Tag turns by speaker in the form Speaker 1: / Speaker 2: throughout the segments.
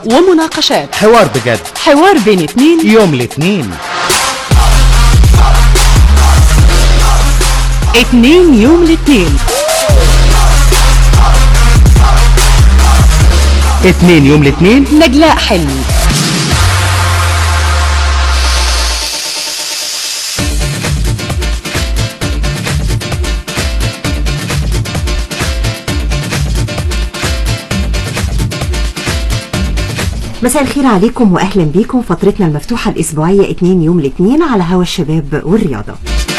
Speaker 1: ومناقشات
Speaker 2: حوار بجد
Speaker 1: حوار بين اتنين
Speaker 2: يوم الاثنين
Speaker 1: اتنين يوم الاتنين
Speaker 2: اتنين يوم الاثنين
Speaker 1: نجلاء حلمي
Speaker 3: مساء الخير عليكم واهلا بيكم فترتنا المفتوحه الاسبوعيه 2 يوم الاثنين على هوا الشباب والرياضه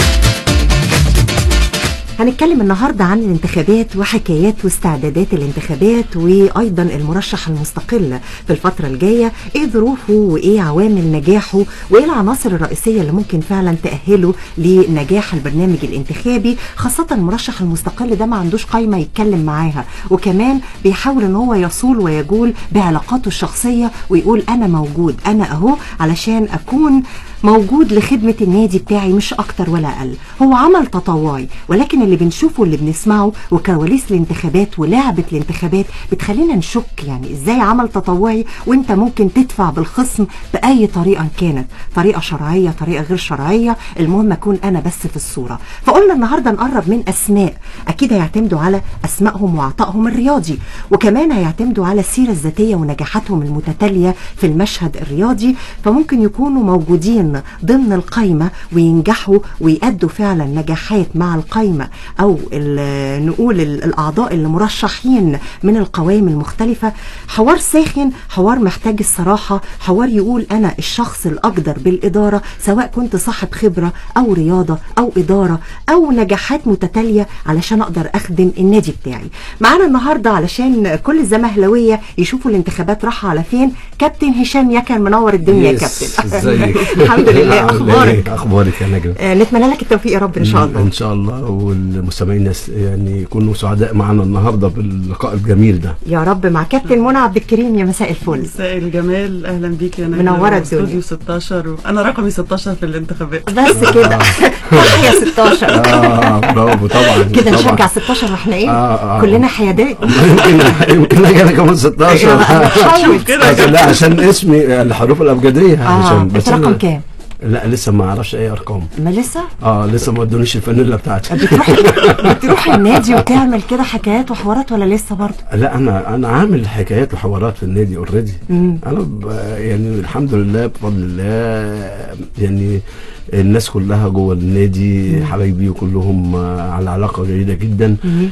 Speaker 3: هنتكلم النهارده عن الانتخابات وحكايات واستعدادات الانتخابات وايضا المرشح المستقل في الفتره الجايه ايه ظروفه وايه عوامل نجاحه وايه العناصر الرئيسيه اللي ممكن فعلا تاهله لنجاح البرنامج الانتخابي خاصه المرشح المستقل ده ما عندوش قايمه يتكلم معاها وكمان بيحاول ان هو يصول ويجول بعلاقاته الشخصيه ويقول انا موجود انا اهو علشان اكون موجود لخدمة النادي بتاعي مش أكتر ولا أقل هو عمل تطوعي ولكن اللي بنشوفه واللي بنسمعه وكواليس الانتخابات ولعبة الانتخابات بتخلينا نشك يعني إزاي عمل تطوعي وإنت ممكن تدفع بالخصم بأي طريقة كانت طريقة شرعية طريقة غير شرعية المهم أكون أنا بس في الصورة فقلنا النهاردة نقرب من أسماء أكيد هيعتمدوا على أسمائهم وعطائهم الرياضي وكمان هيعتمدوا على السيرة الذاتية ونجاحاتهم المتتالية في المشهد الرياضي فممكن يكونوا موجودين ضمن القايمة وينجحوا ويأدوا فعلا نجاحات مع القايمة أو ال- نقول ال- الأعضاء اللي مرشحين من القوائم المختلفة حوار ساخن حوار محتاج الصراحة حوار يقول أنا الشخص الأقدر بالإدارة سواء كنت صاحب خبرة أو رياضة أو إدارة أو نجاحات متتالية علشان أقدر أخدم النادي بتاعي معانا النهاردة علشان كل الزمهلوية يشوفوا الانتخابات رايحة على فين كابتن هشام يكن منور الدنيا يا
Speaker 4: يس،
Speaker 3: كابتن
Speaker 4: ازيك
Speaker 3: الحمد لله
Speaker 4: عامل
Speaker 3: اخبارك
Speaker 4: إيه؟ اخبارك يا نجم
Speaker 3: آه، نتمنى لك التوفيق يا رب ان شاء الله
Speaker 4: ان شاء الله والمستمعين يس- يعني يكونوا سعداء معنا النهارده باللقاء الجميل ده
Speaker 3: يا رب مع كابتن منى عبد الكريم يا مساء الفل
Speaker 5: مساء الجمال اهلا بيك يا نجم
Speaker 3: منورة
Speaker 5: استوديو
Speaker 3: الدنيا.
Speaker 5: 16 و... انا رقمي 16 في الانتخابات
Speaker 3: بس كده تحيا 16
Speaker 4: اه برافو طبعا
Speaker 3: كده
Speaker 4: طبعاً.
Speaker 3: نشجع 16 واحنا ايه
Speaker 4: آه، آه.
Speaker 3: كلنا حيادات
Speaker 4: يمكن يمكن اجي انا كمان 16
Speaker 3: نحاول
Speaker 5: كده
Speaker 4: بس لا عشان اسمي الحروف الابجديه
Speaker 3: اه
Speaker 4: عشان
Speaker 3: انت رقم
Speaker 4: أنا-
Speaker 3: كام
Speaker 4: لا لسه ما اعرفش اي ارقام
Speaker 3: ما لسه
Speaker 4: اه لسه ما ادونيش الفانيلا بتاعتي
Speaker 3: بتروح بتروح النادي وتعمل كده حكايات وحوارات ولا لسه برضه
Speaker 4: لا انا انا عامل حكايات وحوارات في النادي اوريدي انا ب- يعني الحمد لله بفضل الله يعني الناس كلها جوه النادي حبايبي وكلهم آه، على علاقه جيده جدا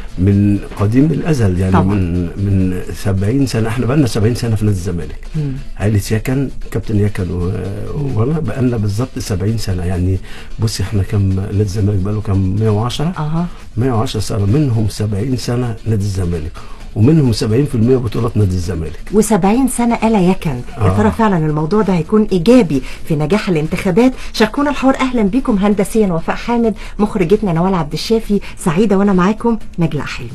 Speaker 4: من قديم الازل يعني
Speaker 3: طبعا.
Speaker 4: من من 70 سنه احنا بقالنا 70 سنه في نادي الزمالك عائله يكن كابتن يكن و- وانا بقالنا بالظبط 70 سنه يعني بصي احنا كم نادي الزمالك بقاله كم 110
Speaker 3: اها
Speaker 4: 110 سنه منهم 70 سنه نادي الزمالك ومنهم 70% بطولات نادي الزمالك
Speaker 3: و70 سنه آلا يكن يا
Speaker 4: آه.
Speaker 3: ترى فعلا الموضوع ده هيكون ايجابي في نجاح الانتخابات شاركونا الحوار اهلا بيكم هندسيا وفاء حامد مخرجتنا نوال عبد الشافي سعيده وانا معاكم نجلاء حلمي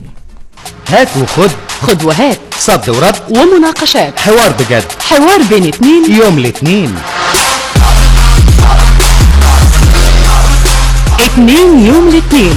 Speaker 2: هات وخد
Speaker 1: خد وهات
Speaker 2: صد ورد
Speaker 1: ومناقشات
Speaker 2: حوار بجد
Speaker 1: حوار بين اتنين
Speaker 2: يوم الاثنين
Speaker 1: اتنين يوم الاتنين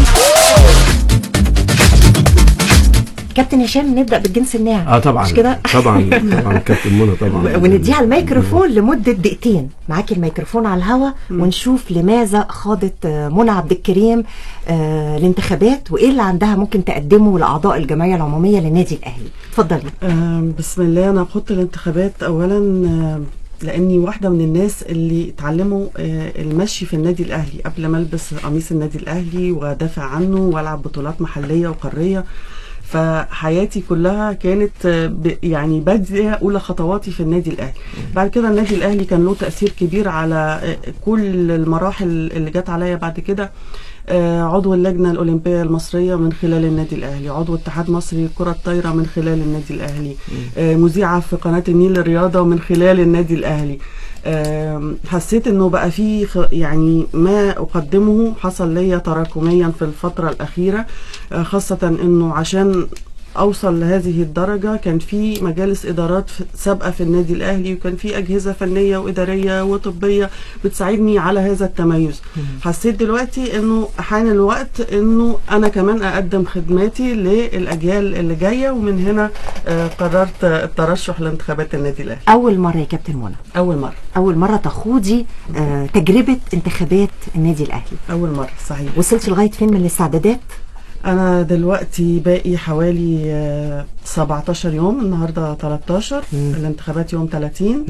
Speaker 3: كابتن هشام نبدا بالجنس الناعم
Speaker 4: اه طبعا
Speaker 3: مش كده
Speaker 4: طبعا طبعا كابتن منى طبعا
Speaker 3: ونديها الميكروفون لمدة دقيقتين معاكي الميكروفون على الهوا ونشوف لماذا خاضت آه، منى عبد الكريم آه، الانتخابات وايه اللي عندها ممكن تقدمه لاعضاء الجمعيه العموميه للنادي الاهلي اتفضلي
Speaker 5: آم، بسم الله انا بحط الانتخابات اولا آم، لاني واحده من الناس اللي اتعلموا آه، المشي في النادي الاهلي قبل ما البس قميص النادي الاهلي وادافع عنه والعب بطولات محليه وقاريه فحياتي كلها كانت آه، ب- يعني بادئه اولى خطواتي في النادي الاهلي بعد كده النادي الاهلي كان له تاثير كبير على آه، كل المراحل اللي جت عليا بعد كده آه، عضو اللجنة الأولمبية المصرية من خلال النادي الأهلي عضو اتحاد مصري للكرة الطايرة من خلال النادي الأهلي آه، مذيعة في قناة النيل للرياضة من خلال النادي الأهلي آم، حسيت انه بقى في خ- يعني ما اقدمه حصل ليا تراكميا في الفترة الأخيرة آه، خاصة انه عشان اوصل لهذه الدرجه كان في مجالس ادارات ف- سابقه في النادي الاهلي وكان في اجهزه فنيه واداريه وطبيه بتساعدني على هذا التميز حسيت دلوقتي انه حان الوقت انه انا كمان اقدم خدماتي للاجيال اللي جايه ومن هنا آه، قررت الترشح لانتخابات النادي الاهلي
Speaker 3: اول مره يا كابتن منى
Speaker 5: اول مره
Speaker 3: اول مره تخوضي آه، تجربه انتخابات النادي الاهلي
Speaker 5: اول مره صحيح
Speaker 3: وصلتي لغايه فين من الاستعدادات
Speaker 5: انا دلوقتي باقي حوالي آه، 17 يوم النهارده 13 الانتخابات يوم 30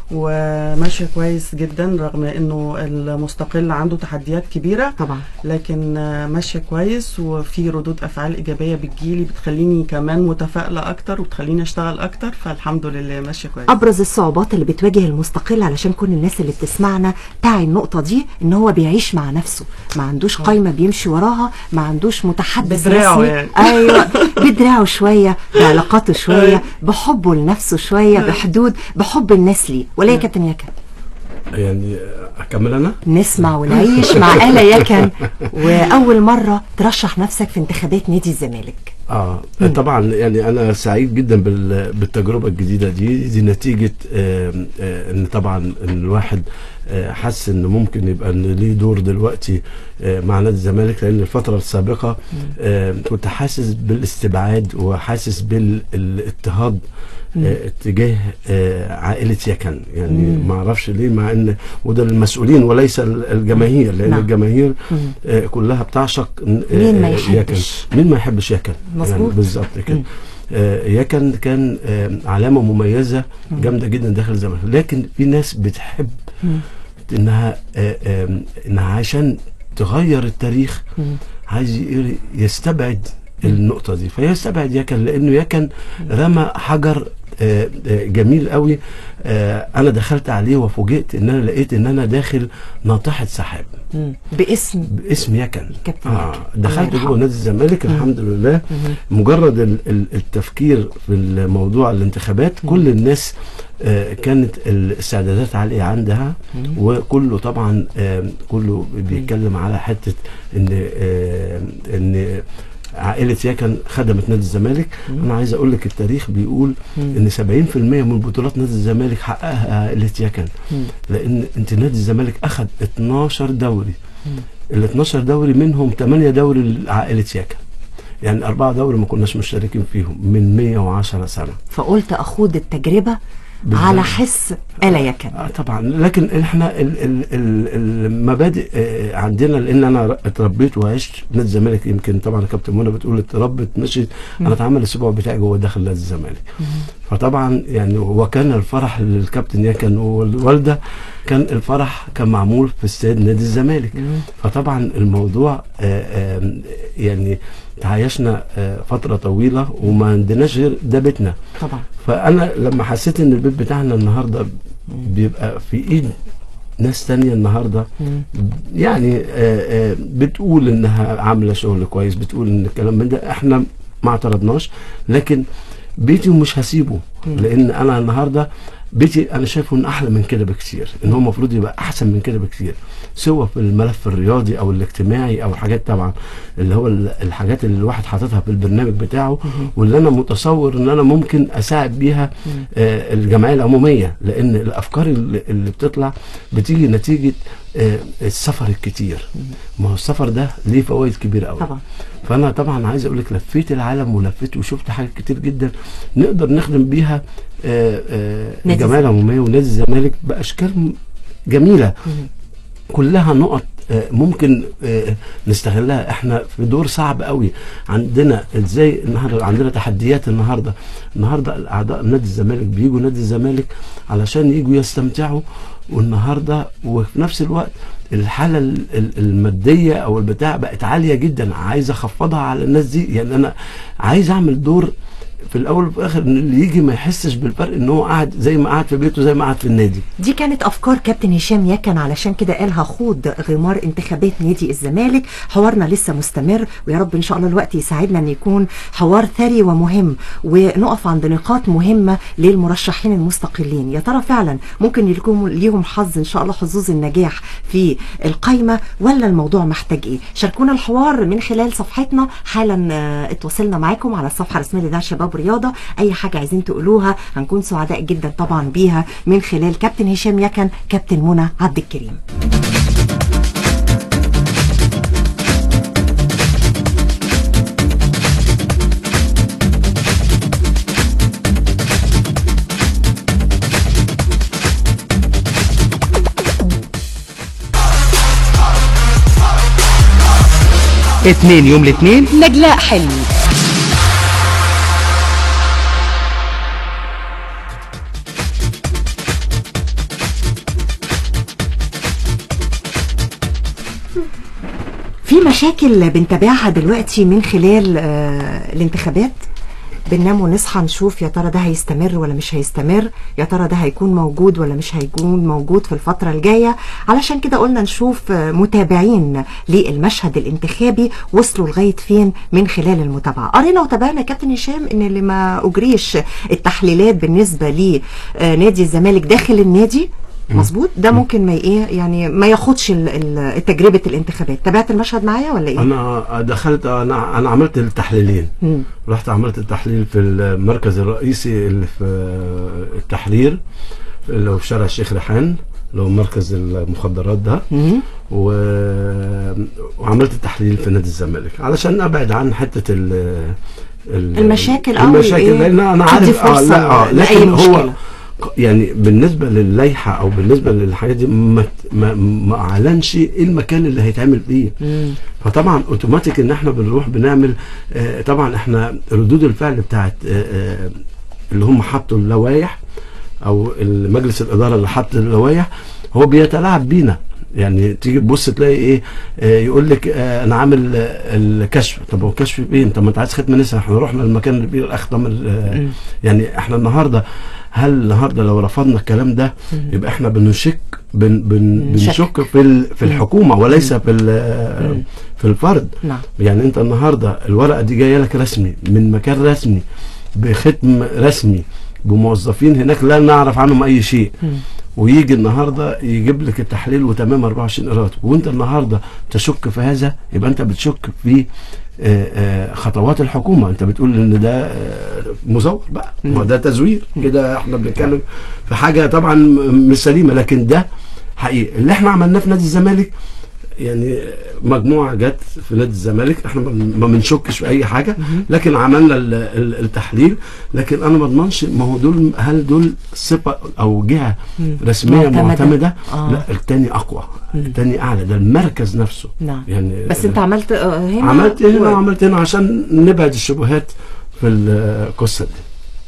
Speaker 5: وماشيه كويس جدا رغم انه المستقل عنده تحديات كبيره
Speaker 3: طبعا
Speaker 5: لكن آه، ماشيه كويس وفي ردود افعال ايجابيه بتجيلي بتخليني كمان متفائله اكتر وبتخليني اشتغل اكتر فالحمد لله ماشيه كويس
Speaker 3: ابرز الصعوبات اللي بتواجه المستقل علشان كل الناس اللي بتسمعنا تعي النقطه دي ان هو بيعيش مع نفسه ما عندوش قايمه بيمشي وراها ما عندوش متحدث
Speaker 5: بدراعه
Speaker 3: رسمي
Speaker 5: يعني.
Speaker 3: ايوه بدراعه شويه بعلاقاته شويه بحبه لنفسه شويه بحدود بحب الناس ليه ولا يا كابتن يكن
Speaker 4: يعني آه، اكمل انا
Speaker 3: نسمع ونعيش مع آلة يكن واول مره ترشح نفسك في انتخابات نادي الزمالك
Speaker 4: اه طبعا يعني انا سعيد جدا بال- بالتجربه الجديده دي دي نتيجه آه، آه، ان طبعا ان الواحد آه، حس ان ممكن يبقى ان ليه دور دلوقتي آه، مع نادي الزمالك لان الفتره السابقه آه، كنت حاسس بالاستبعاد وحاسس بالاضطهاد آه، اتجاه آه، عائله يكن يعني ما اعرفش ليه مع ان وده المسؤولين وليس ال- الجماهير لان
Speaker 3: نعم.
Speaker 4: الجماهير آه، كلها بتعشق آه،
Speaker 3: مين ما
Speaker 4: آه،
Speaker 3: يحبش؟
Speaker 4: يكن مين ما يحبش يكن
Speaker 3: مظبوط.
Speaker 4: يعني بالظبط كده آه، يكن كان آه، علامه مميزه جامده جدا داخل الزمالك لكن في ناس بتحب انها آه، آه، انها عشان تغير التاريخ عايز ي- يستبعد النقطه دي فيستبعد يكن لانه يكن رمى حجر آه، آه، جميل قوي آه، انا دخلت عليه وفوجئت ان انا لقيت ان انا داخل ناطحه سحاب
Speaker 3: باسم
Speaker 4: باسم يكن
Speaker 3: كابتن
Speaker 4: آه
Speaker 3: يكن.
Speaker 4: دخلت
Speaker 3: الله يرحمه.
Speaker 4: جوه نادي الزمالك الحمد لله مجرد ال- ال- التفكير في الموضوع الانتخابات كل الناس آه كانت الاستعدادات عاليه عندها وكله طبعا آه كله بيتكلم على حته ان آه ان عائلة يكن خدمت نادي الزمالك انا عايز اقول لك التاريخ بيقول ان 70% من بطولات نادي الزمالك حققها عائلة يكن لان انت نادي الزمالك اخذ 12 دوري ال 12 دوري منهم 8 دوري لعائلة يكن يعني أربعة دوري ما كناش مشتركين فيهم من 110 سنة
Speaker 3: فقلت اخوض التجربه
Speaker 4: بالظبط.
Speaker 3: على حس آلة يكن
Speaker 4: آه طبعا لكن احنا ال ال ال المبادئ آه، عندنا لان انا اتربيت وعشت في نادي الزمالك يمكن طبعا كابتن منى بتقول اتربت مشيت انا اتعمل الاسبوع بتاعي جوه داخل نادي الزمالك فطبعا يعني وكان الفرح للكابتن يكن والوالده كان الفرح كان معمول في استاد نادي الزمالك فطبعا الموضوع آه، آه، يعني تعايشنا آه، فتره طويله وما عندناش غير ده بيتنا
Speaker 3: طبعا
Speaker 4: فانا لما حسيت ان البيت بتاعنا النهارده بيبقى في ايد ناس تانية النهارده يعني آه، آه، بتقول انها عامله شغل كويس بتقول ان الكلام من ده احنا ما اعترضناش لكن بيتي ومش هسيبه لان انا النهارده بيتي انا شايفه ان احلى من كده بكتير ان هو المفروض يبقى احسن من كده بكتير سواء في الملف الرياضي او الاجتماعي او حاجات طبعا اللي هو ال- الحاجات اللي الواحد حاططها في البرنامج بتاعه واللي انا متصور ان انا ممكن اساعد بيها آه، الجمعيه العموميه لان الافكار اللي اللي بتطلع بتيجي نتيجه آه، السفر الكتير ما هو السفر ده ليه فوائد كبيره قوي
Speaker 3: طبعا.
Speaker 4: فانا طبعا عايز اقول لك لفيت العالم ولفيت وشفت حاجات كتير جدا نقدر نخدم بيها آه، آه،
Speaker 3: نادي
Speaker 4: الجمعيه العموميه ونادي الزمالك باشكال م- جميله كلها نقط آه، ممكن آه، نستغلها احنا في دور صعب قوي عندنا ازاي النهارده عندنا تحديات النهارده النهارده الاعضاء نادي الزمالك بيجوا نادي الزمالك علشان يجوا يستمتعوا والنهارده وفي نفس الوقت الحاله ال- ال- الماديه او البتاع بقت عاليه جدا عايز اخفضها على الناس دي يعني انا عايز اعمل دور في الاول وفي الاخر ان اللي يجي ما يحسش بالفرق ان هو قاعد زي ما قاعد في بيته زي ما قاعد في النادي
Speaker 3: دي كانت افكار كابتن هشام يكن علشان كده قال هخوض غمار انتخابات نادي الزمالك حوارنا لسه مستمر ويا رب ان شاء الله الوقت يساعدنا ان يكون حوار ثري ومهم ونقف عند نقاط مهمه للمرشحين المستقلين يا ترى فعلا ممكن يكون ليهم حظ ان شاء الله حظوظ النجاح في القايمه ولا الموضوع محتاج ايه شاركونا الحوار من خلال صفحتنا حالا آه، اتواصلنا معاكم على الصفحه الرسميه لدار شباب رياضه اي حاجه عايزين تقولوها هنكون سعداء جدا طبعا بيها من خلال كابتن هشام يكن كابتن منى عبد الكريم
Speaker 2: اتنين يوم الاثنين
Speaker 1: نجلاء حلمي
Speaker 3: في مشاكل بنتابعها دلوقتي من خلال آه الانتخابات بننام ونصحى نشوف يا ترى ده هيستمر ولا مش هيستمر يا ترى ده هيكون موجود ولا مش هيكون موجود في الفترة الجاية علشان كده قلنا نشوف آه، متابعين للمشهد الانتخابي وصلوا لغاية فين من خلال المتابعة قرينا وتابعنا كابتن هشام ان اللي ما اجريش التحليلات بالنسبة لنادي الزمالك داخل النادي مظبوط ده ممكن ما ايه يعني ما ياخدش ال- ال- تجربه الانتخابات تابعت المشهد معايا ولا ايه
Speaker 4: انا دخلت انا انا عملت التحليلين
Speaker 3: مم.
Speaker 4: رحت عملت التحليل في المركز الرئيسي اللي في التحرير اللي هو في شارع الشيخ ريحان اللي هو مركز المخدرات ده
Speaker 3: مم.
Speaker 4: و... وعملت التحليل في نادي الزمالك علشان ابعد عن حته ال... ال-
Speaker 3: المشاكل أو
Speaker 4: المشاكل
Speaker 3: الإيه؟
Speaker 4: لان انا
Speaker 3: تدي
Speaker 4: عارف اه
Speaker 3: فرصة
Speaker 4: لا اه
Speaker 3: لأي
Speaker 4: لكن هو
Speaker 3: مشكلة.
Speaker 4: يعني بالنسبه للائحه او بالنسبه للحاجات دي ما ما, ما اعلنش ايه المكان اللي هيتعمل فيه
Speaker 3: مم.
Speaker 4: فطبعا اوتوماتيك ان احنا بنروح بنعمل آه طبعا احنا ردود الفعل بتاعت آه آه اللي هم حطوا اللوائح او مجلس الاداره اللي حط اللوائح هو بيتلاعب بينا يعني تيجي تبص تلاقي ايه آه يقول لك آه انا عامل آه الكشف طب هو كشف فين طب ما انت عايز ختم نسا احنا رحنا المكان اللي فيه الاخدم ال- يعني احنا النهارده هل النهارده لو رفضنا الكلام ده يبقى احنا بنشك بن بن
Speaker 3: نشك.
Speaker 4: بنشك في ال- في الحكومه وليس في ال- في الفرد
Speaker 3: نعم
Speaker 4: يعني انت النهارده الورقه دي جايه لك رسمي من مكان رسمي بختم رسمي بموظفين هناك لا نعرف عنهم اي شيء ويجي النهارده يجيب لك التحليل وتمام 24 قراءه وانت النهارده تشك في هذا يبقى انت بتشك في آه، آه، خطوات الحكومه انت بتقول ان ده آه، مزور بقى ما ده تزوير كده احنا بنتكلم في حاجه طبعا م- مش سليمه لكن ده حقيقي اللي احنا عملناه في نادي الزمالك يعني مجموعه جت في نادي الزمالك احنا ما بن- ما بنشكش في اي حاجه لكن عملنا ال- ال- التحليل لكن انا ما اضمنش ما هو دول هل دول صفه او جهه رسميه
Speaker 3: معتمدة.
Speaker 4: معتمده
Speaker 3: آه.
Speaker 4: لا التاني اقوى التاني اعلى ده المركز نفسه
Speaker 3: نعم
Speaker 4: يعني
Speaker 3: بس انت عملت آه، هنا
Speaker 4: عملت هنا
Speaker 3: و-
Speaker 4: وعملت هنا عشان نبعد الشبهات في القصه دي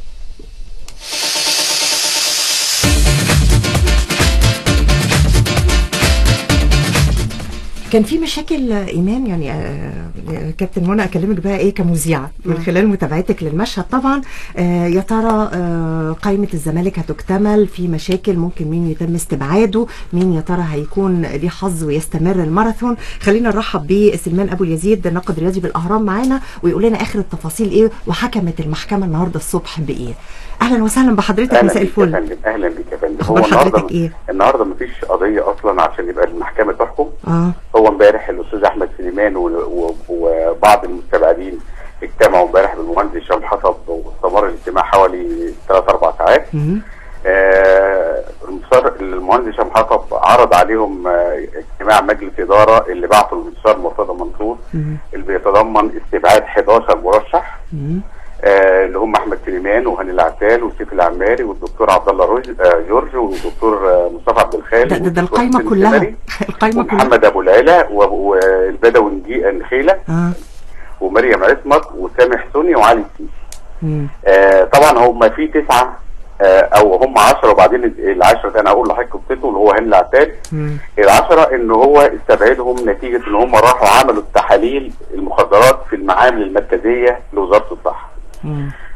Speaker 3: كان في مشاكل آه، ايمان يعني آه، كابتن منى اكلمك بقى ايه كمذيعه من خلال متابعتك للمشهد طبعا آه، يا ترى آه، قائمه الزمالك هتكتمل في مشاكل ممكن مين يتم استبعاده مين يا ترى هيكون ليه حظ ويستمر الماراثون خلينا نرحب بسلمان ابو اليزيد الناقد الرياضي بالاهرام معانا ويقول لنا اخر التفاصيل ايه وحكمت المحكمه النهارده الصبح بايه اهلا وسهلا بحضرتك
Speaker 6: اهلا
Speaker 3: مساء
Speaker 6: بيك يا
Speaker 3: الفل
Speaker 6: فندم اهلا بيك يا فندم
Speaker 3: أخبار حضرتك إيه؟
Speaker 6: النهارده مفيش قضيه اصلا عشان يبقى المحكمه تحكم
Speaker 3: اه
Speaker 6: هو امبارح الاستاذ احمد سليمان و- و- وبعض المستبعدين اجتمعوا امبارح بالمهندس هشام حطب واستمر الاجتماع حوالي ثلاث اربع ساعات
Speaker 3: مهم.
Speaker 6: آه، المستشار المهندس هشام حطب عرض عليهم آه، اجتماع مجلس اداره اللي بعته المستشار مرتضى منصور اللي بيتضمن استبعاد 11 مرشح
Speaker 3: مهم.
Speaker 6: آه، اللي هم احمد سليمان وهاني العتال وسيف العماري والدكتور عبد الله روج- آه، جورج والدكتور آه، مصطفى عبد الخالق
Speaker 3: ده, ده, ده
Speaker 6: والدكتور
Speaker 3: القايمه
Speaker 6: حسين
Speaker 3: كلها
Speaker 6: السمري
Speaker 3: القايمه كلها
Speaker 6: ومحمد ابو العلا و- والبدوي نجي- النخيله
Speaker 3: اه
Speaker 6: ومريم عصمت وسامح سوني وعلي السيسي
Speaker 3: مم.
Speaker 6: آه طبعا هم في تسعه آه او هم 10 وبعدين العشره انا هقول لحضرتك قصته اللي هو هاني العتال
Speaker 3: مم.
Speaker 6: العشرة ان هو استبعدهم نتيجة ان هم راحوا عملوا التحاليل المخدرات في المعامل المركزية لوزارة الصحة
Speaker 3: مم.
Speaker 6: هو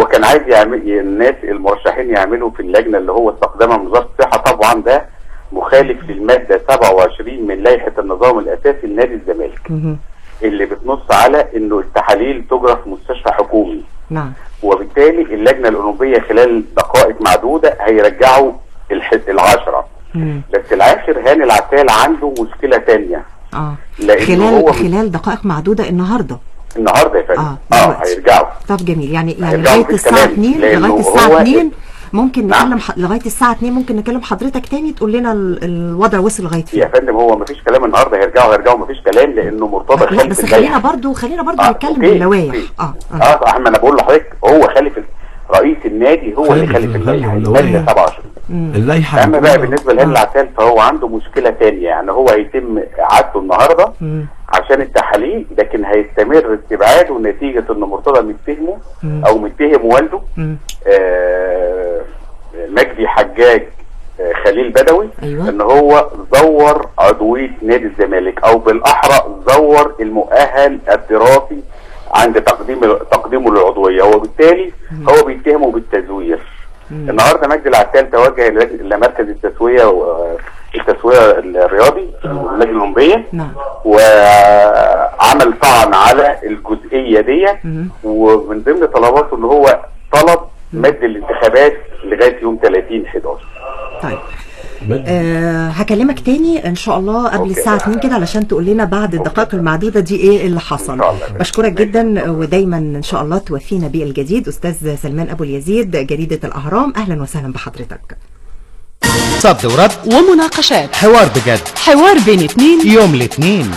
Speaker 6: كان عايز يعمل الناس المرشحين يعملوا في اللجنه اللي هو استخدامها من وزاره الصحه طبعا ده مخالف للماده 27 من لائحه النظام الاساسي لنادي الزمالك
Speaker 3: مهم.
Speaker 6: اللي بتنص على انه التحاليل تجرى في مستشفى حكومي
Speaker 3: نعم
Speaker 6: وبالتالي اللجنه الاولمبيه خلال دقائق معدوده هيرجعوا الح- العشره
Speaker 3: مم.
Speaker 6: بس العاشر هاني العتال عنده مشكله تانية
Speaker 3: اه
Speaker 6: لأنه هو
Speaker 3: خلال خلال دقائق معدودة النهارده
Speaker 6: النهارده يا فندم
Speaker 3: اه
Speaker 6: اه
Speaker 3: دلوقتي.
Speaker 6: هيرجعوا
Speaker 3: طب جميل يعني يعني
Speaker 6: هيرجعوا
Speaker 3: لغايه
Speaker 6: في
Speaker 3: الساعه
Speaker 6: الكلام،
Speaker 3: 2
Speaker 6: لأنه
Speaker 3: لغايه الساعه
Speaker 6: هو
Speaker 3: 2 ممكن
Speaker 6: نعم.
Speaker 3: نكلم ح... لغايه الساعه 2 ممكن نكلم حضرتك تاني تقول لنا ال... الوضع وصل لغايه فين
Speaker 6: يا فندم هو مفيش كلام النهارده هيرجعوا هيرجعوا مفيش كلام لانه مرتضى
Speaker 3: لا
Speaker 6: خالف
Speaker 3: بس
Speaker 6: اللائحة.
Speaker 3: خلينا برضو خلينا برضو
Speaker 6: آه،
Speaker 3: نتكلم
Speaker 6: أوكي،
Speaker 3: باللوائح
Speaker 6: أوكي.
Speaker 3: اه اه
Speaker 6: اه صح ما انا بقول لحضرتك هو خالف ال- رئيس النادي هو اللي
Speaker 4: خالف
Speaker 6: خالف اللائحه
Speaker 4: اللوائح.
Speaker 6: الماده 27
Speaker 4: اللائحه
Speaker 6: اما بقى
Speaker 4: بتقول-
Speaker 6: بالنسبه لهاني العتال فهو عنده مشكله تانية يعني هو هيتم اعادته النهارده
Speaker 3: مم.
Speaker 6: عشان التحاليل لكن هيستمر استبعاده نتيجه ان مرتضى متهمه او متهم والده
Speaker 3: مم.
Speaker 6: آه مجدي حجاج آه خليل بدوي
Speaker 3: أيوة.
Speaker 6: ان هو زور عضويه نادي الزمالك او بالاحرى زور المؤهل الدراسي عند تقديم تقديمه للعضويه وبالتالي هو بيتهمه بالتزوير النهارده مجدي العتال توجه للج- لمركز التسويه و- التسويه الرياضي اللجنه الاولمبيه
Speaker 3: نعم
Speaker 6: وعمل طعن على الجزئيه دي ومن ضمن طلباته ان هو طلب مد الانتخابات لغايه يوم 30 11
Speaker 3: طيب
Speaker 4: مد-
Speaker 3: آه هكلمك تاني ان شاء الله قبل
Speaker 6: أوكي.
Speaker 3: الساعه 2 كده علشان تقول لنا بعد الدقائق المعدوده دي ايه اللي حصل
Speaker 6: إن شاء الله.
Speaker 3: بشكرك جدا ودايما ان شاء الله توفينا بالجديد استاذ سلمان ابو اليزيد جريده الاهرام اهلا وسهلا بحضرتك
Speaker 2: صد ورد
Speaker 1: ومناقشات
Speaker 2: حوار بجد
Speaker 1: حوار بين اتنين
Speaker 2: يوم الاثنين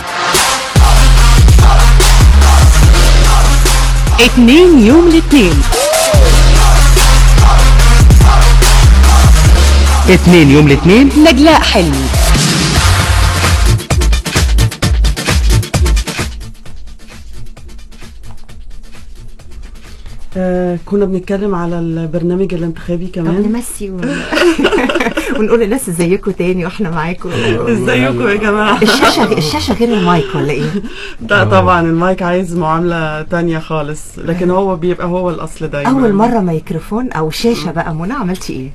Speaker 1: اتنين يوم الاتنين
Speaker 2: اتنين يوم الاثنين
Speaker 1: نجلاء حلمي
Speaker 5: آه كنا بنتكلم على البرنامج الانتخابي
Speaker 3: طب
Speaker 5: كمان
Speaker 3: نمسي ون... ونقول للناس ازيكم تاني واحنا معاكم
Speaker 5: ازيكم يا جماعه
Speaker 3: الشاشه الشاشه غير المايك ولا ايه؟
Speaker 5: لا طبعا المايك عايز معامله تانية خالص لكن هو بيبقى هو الاصل دايما
Speaker 3: اول مره ميكروفون او شاشه بقى منى عملتي ايه؟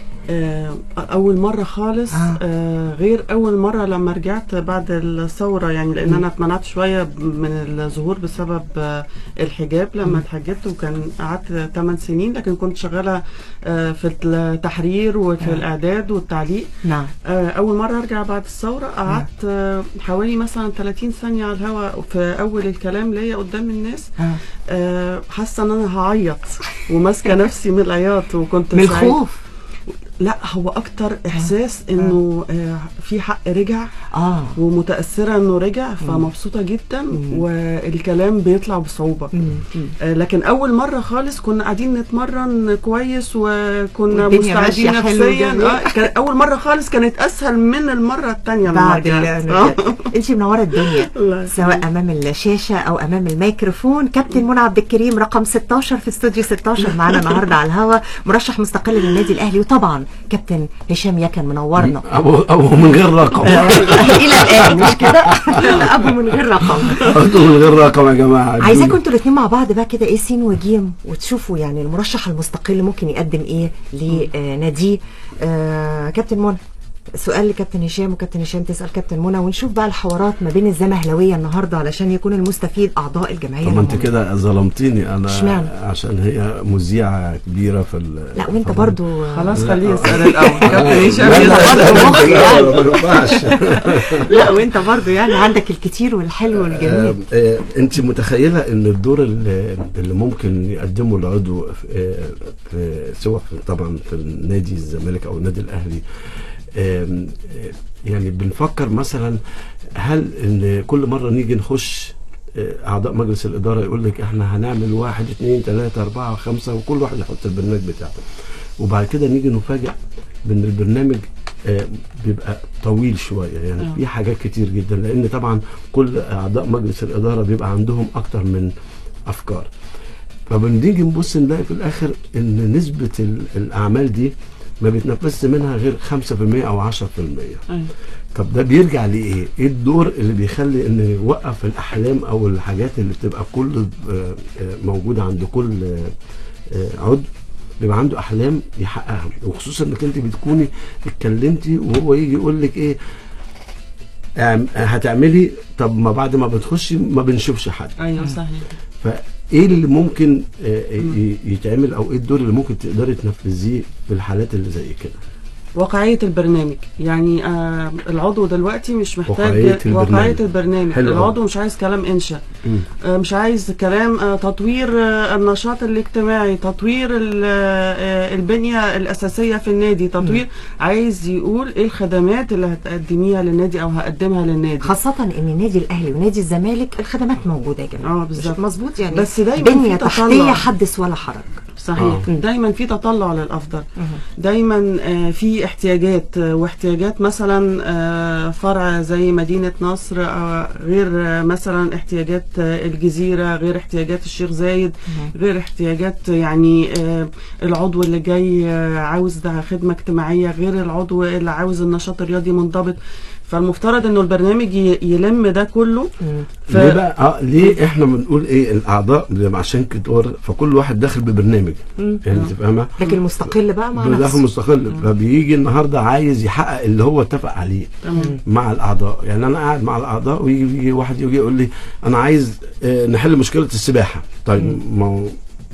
Speaker 5: آه، أول مرة خالص
Speaker 3: آه.
Speaker 5: آه غير أول مرة لما رجعت بعد الثورة يعني لأن أنا اتمنعت شوية من الظهور بسبب آه الحجاب لما اتحجبت وكان قعدت 8 سنين لكن كنت شغالة آه في التحرير وفي الإعداد والتعليق
Speaker 3: نعم
Speaker 5: آه، أول مرة أرجع بعد الثورة قعدت آه، حوالي مثلا 30 ثانية على الهواء في أول الكلام ليا قدام الناس
Speaker 3: آه.
Speaker 5: آه، حاسة إن أنا هعيط وماسكة نفسي من العياط وكنت
Speaker 3: من
Speaker 5: سعيدة.
Speaker 3: الخوف
Speaker 5: لا هو اكتر احساس انه آه في حق رجع
Speaker 3: اه
Speaker 5: ومتاثره انه رجع فمبسوطه جدا والكلام بيطلع بصعوبه آه لكن اول مره خالص كنا قاعدين نتمرن كويس وكنا
Speaker 3: والدنيا
Speaker 5: مستعدين
Speaker 3: ماشية حلو
Speaker 5: نفسيا
Speaker 3: جميل.
Speaker 5: آه كان اول مره خالص كانت اسهل من المره الثانيه
Speaker 3: بعد
Speaker 5: آه.
Speaker 3: انت منوره الدنيا
Speaker 5: الله
Speaker 3: سواء امام الشاشه او امام الميكروفون كابتن منى عبد الكريم رقم 16 في استوديو 16 معانا النهارده على الهوا مرشح مستقل للنادي الاهلي وطبعا كابتن هشام يكن منورنا
Speaker 4: ابو ابو من غير رقم
Speaker 3: الى الان مش كده ابو من غير رقم
Speaker 4: ابو من غير رقم يا جماعه
Speaker 3: عايزاكم انتوا الاثنين مع بعض بقى كده ايه سين وجيم وتشوفوا يعني المرشح المستقل ممكن يقدم ايه لناديه آه كابتن منى سؤال لكابتن هشام وكابتن هشام تسال كابتن منى ونشوف بقى الحوارات ما بين الزمهلاويه النهارده علشان يكون المستفيد اعضاء الجمعيه
Speaker 4: طب ما انت
Speaker 3: العمومية.
Speaker 4: كده ظلمتيني انا
Speaker 3: اشمعنى؟
Speaker 4: عشان هي مذيعه كبيره في ال
Speaker 3: لا وانت برضو
Speaker 5: خلاص خليه يسال الاول كابتن هشام
Speaker 4: لا،
Speaker 5: يسأل.
Speaker 4: لا، لا،
Speaker 3: مخ
Speaker 4: لا،
Speaker 3: يعني.
Speaker 4: ما ينفعش
Speaker 3: لا وانت برضو يعني عندك الكتير والحلو والجميل
Speaker 4: آه، انت متخيله ان الدور اللي, اللي ممكن يقدمه العضو في, آه، في سواء في طبعا في النادي الزمالك او النادي الاهلي آم، آه، يعني بنفكر مثلا هل ان كل مره نيجي نخش آه، اعضاء مجلس الاداره يقول لك احنا هنعمل واحد اثنين ثلاثه اربعه خمسه وكل واحد يحط البرنامج بتاعه وبعد كده نيجي نفاجئ بان البرنامج آه، بيبقى طويل شويه يعني
Speaker 5: آه.
Speaker 4: في حاجات كتير جدا لان طبعا كل اعضاء مجلس الاداره بيبقى عندهم اكتر من افكار فبنيجي نبص نلاقي في الاخر ان نسبه ال- الاعمال دي ما بيتنفذش منها غير 5% او 10%
Speaker 5: أيوة.
Speaker 4: طب ده بيرجع لايه؟ ايه الدور اللي بيخلي ان يوقف الاحلام او الحاجات اللي بتبقى كل آه، آه، موجوده عند كل آه، آه، عضو بيبقى عنده احلام يحققها وخصوصا انك انت بتكوني اتكلمتي وهو يجي يقول لك ايه اعم- هتعملي طب ما بعد ما بتخشي ما بنشوفش حد
Speaker 5: ايوه صحيح
Speaker 4: فايه اللي ممكن آه، ي- يتعمل او ايه الدور اللي ممكن تقدري تنفذيه في الحالات اللي زي كده
Speaker 5: واقعية البرنامج يعني آه العضو دلوقتي مش محتاج
Speaker 4: واقعية البرنامج.
Speaker 5: واقعية البرنامج
Speaker 4: حلو أوي.
Speaker 5: العضو مش عايز كلام انشا
Speaker 4: مم.
Speaker 5: آه مش عايز كلام آه تطوير آه النشاط الاجتماعي تطوير ال- آه البنية الأساسية في النادي تطوير عايز يقول ايه الخدمات اللي هتقدميها للنادي او هقدمها للنادي
Speaker 3: خاصة ان النادي الاهلي ونادي الزمالك الخدمات موجودة يا جماعة
Speaker 5: اه بالظبط.
Speaker 3: مش مظبوط يعني
Speaker 5: بس دايما
Speaker 3: بنية
Speaker 5: في
Speaker 3: تحتية
Speaker 5: تطلع.
Speaker 3: حدث ولا حرج
Speaker 5: صحيح
Speaker 4: آه.
Speaker 5: دايما في تطلع للافضل دايما آه، في احتياجات آه، واحتياجات مثلا آه، فرع زي مدينه نصر آه، غير آه، مثلا احتياجات آه، الجزيره غير احتياجات الشيخ زايد غير احتياجات يعني آه، العضو اللي جاي آه، عاوز ده خدمه اجتماعيه غير العضو اللي عاوز النشاط الرياضي منضبط فالمفترض انه البرنامج ي- يلم ده كله ف...
Speaker 4: ليه بقى اه ليه احنا بنقول ايه الاعضاء بيبقى عشان كده فكل واحد داخل ببرنامج يعني انت فاهمه
Speaker 3: لكن مستقل بقى مع
Speaker 4: داخل
Speaker 3: نفسه
Speaker 4: مستقل فبيجي النهارده عايز يحقق اللي هو اتفق عليه
Speaker 5: تمام.
Speaker 4: مع الاعضاء يعني انا قاعد مع الاعضاء ويجي يجي واحد يجي يقول لي انا عايز آه، نحل مشكله السباحه طيب ما هو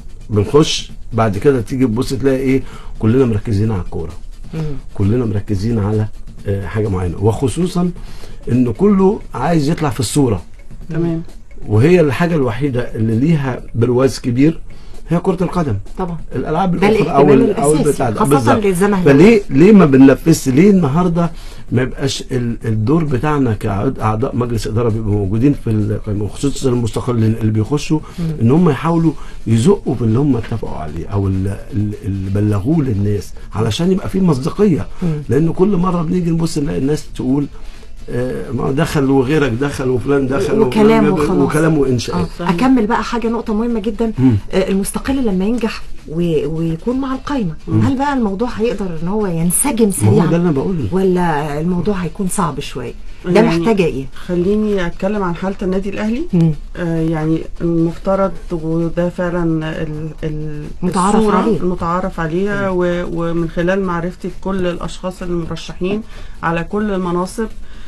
Speaker 4: بنخش بعد كده تيجي تبص تلاقي ايه كلنا مركزين على الكوره كلنا مركزين على آه، حاجه معينه وخصوصا ان كله عايز يطلع في الصوره
Speaker 5: تمام
Speaker 4: وهي الحاجه الوحيده اللي ليها برواز كبير هي كره القدم
Speaker 3: طبعا
Speaker 4: الالعاب
Speaker 3: ده
Speaker 4: الاخرى او
Speaker 3: الاهتمام
Speaker 4: ال- او
Speaker 3: الأساسي،
Speaker 4: البتاع ده.
Speaker 3: خاصة
Speaker 4: بالظبط.
Speaker 3: للزماهير.
Speaker 4: فليه ليه ما بننفذش ليه النهارده ما يبقاش ال- الدور بتاعنا كاعضاء مجلس اداره بيبقوا موجودين في ال- خصوصا المستقلين اللي بيخشوا ان هم يحاولوا يزقوا في اللي هم اتفقوا عليه او ال- ال- اللي بلغوه للناس علشان يبقى في مصداقيه لان كل مره بنيجي نبص نلاقي الناس تقول آه، ما دخل وغيرك دخل وفلان دخل
Speaker 3: وكلام
Speaker 4: وفلان-
Speaker 3: وخلاص.
Speaker 4: وكلام وانشاءات
Speaker 3: اه اكمل بقى حاجه نقطه مهمه جدا
Speaker 4: مم.
Speaker 3: آه المستقل لما ينجح و... ويكون مع القايمه هل بقى الموضوع هيقدر ان هو ينسجم
Speaker 4: ما هو ده اللي
Speaker 3: سريعا
Speaker 4: انا بقوله
Speaker 3: ولا الموضوع هيكون صعب شويه ده
Speaker 5: يعني
Speaker 3: محتاجه ايه
Speaker 5: خليني اتكلم عن حاله النادي الاهلي
Speaker 3: مم.
Speaker 5: آه يعني المفترض وده فعلا ال- ال-
Speaker 3: متعارف
Speaker 5: الصورة
Speaker 3: عليه.
Speaker 5: المتعارف عليها و- ومن خلال معرفتي بكل الاشخاص المرشحين على كل المناصب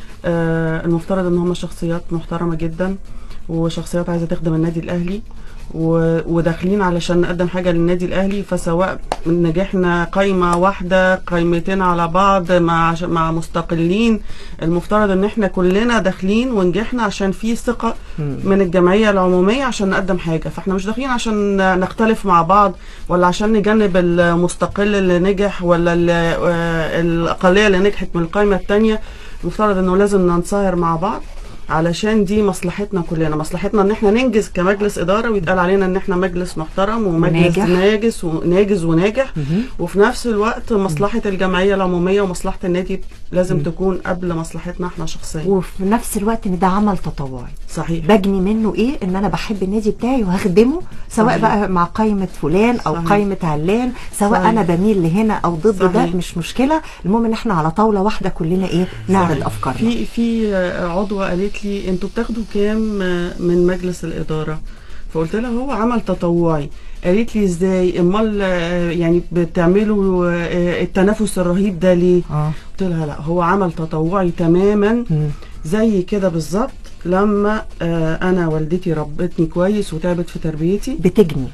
Speaker 5: آه المفترض ان هم شخصيات محترمه جدا وشخصيات عايزه تخدم النادي الاهلي و- وداخلين علشان نقدم حاجه للنادي الاهلي فسواء من نجاحنا قايمه واحده قايمتين على بعض مع مع مستقلين المفترض ان احنا كلنا داخلين ونجحنا عشان في ثقه من الجمعيه العموميه عشان نقدم حاجه فاحنا مش داخلين عشان نختلف مع بعض ولا عشان نجنب المستقل اللي نجح ولا ال- آه، الاقليه اللي نجحت من القايمه الثانيه المفترض انه لازم ننصهر مع بعض علشان دي مصلحتنا كلنا مصلحتنا ان احنا ننجز كمجلس اداره ويتقال علينا ان احنا مجلس محترم ومجلس
Speaker 3: وناجح.
Speaker 5: ناجز وناجز وناجح وفي نفس الوقت مصلحه الجمعيه العموميه ومصلحه النادي لازم تكون قبل مصلحتنا احنا شخصيا
Speaker 3: وفي نفس الوقت ان ده عمل تطوعي
Speaker 5: صحيح
Speaker 3: بجني منه ايه ان انا بحب النادي بتاعي وهخدمه سواء
Speaker 5: صحيح.
Speaker 3: بقى مع قائمه فلان او
Speaker 5: صحيح.
Speaker 3: قائمه علان سواء
Speaker 5: صحيح.
Speaker 3: انا بميل لهنا او ضد ده
Speaker 5: صحيح.
Speaker 3: مش مشكله المهم ان احنا على طاوله واحده كلنا ايه نعرض
Speaker 5: صحيح.
Speaker 3: افكارنا
Speaker 5: في في آه، عضوه قالت لي انتوا بتاخدوا كام آه، من مجلس الاداره فقلت لها هو عمل تطوعي قالت لي ازاي امال آه، يعني بتعملوا آه، التنافس الرهيب ده ليه
Speaker 3: اه
Speaker 5: قلت لها لا هو عمل تطوعي تماما
Speaker 3: مم.
Speaker 5: زي كده بالظبط لما آه، انا والدتي ربتني كويس وتعبت في تربيتي
Speaker 3: بتجني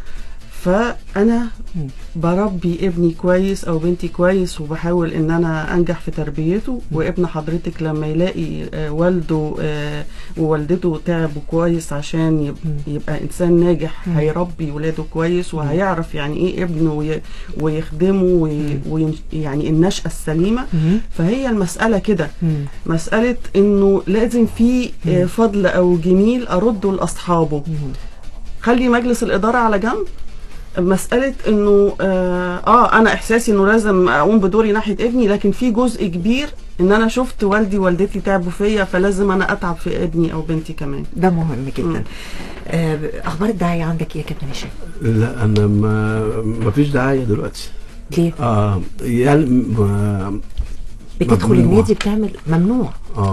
Speaker 5: فانا بربي ابني كويس او بنتي كويس وبحاول ان انا انجح في تربيته وابن حضرتك لما يلاقي آه، والده آه، ووالدته تعبوا كويس عشان يب- يبقى انسان ناجح هيربي ولاده كويس وهيعرف يعني ايه ابنه وي- ويخدمه وي- وين- يعني النشأة السليمة فهي المسألة كده
Speaker 3: مم.
Speaker 5: مسألة انه لازم في آه، فضل او جميل ارده لاصحابه خلي مجلس الاداره على جنب مسألة انه آه, اه انا احساسي انه لازم اقوم بدوري ناحية ابني لكن في جزء كبير ان انا شفت والدي ووالدتي تعبوا فيا فلازم انا اتعب في ابني او بنتي كمان
Speaker 3: ده مهم جدا آه اخبار الدعايه عندك ايه يا كابتن هشام
Speaker 4: لا انا ما ما فيش دعايه دلوقتي
Speaker 3: ليه
Speaker 4: اه يعني ما
Speaker 3: بتدخل
Speaker 4: ممنوع.
Speaker 3: النادي بتعمل ممنوع
Speaker 4: اه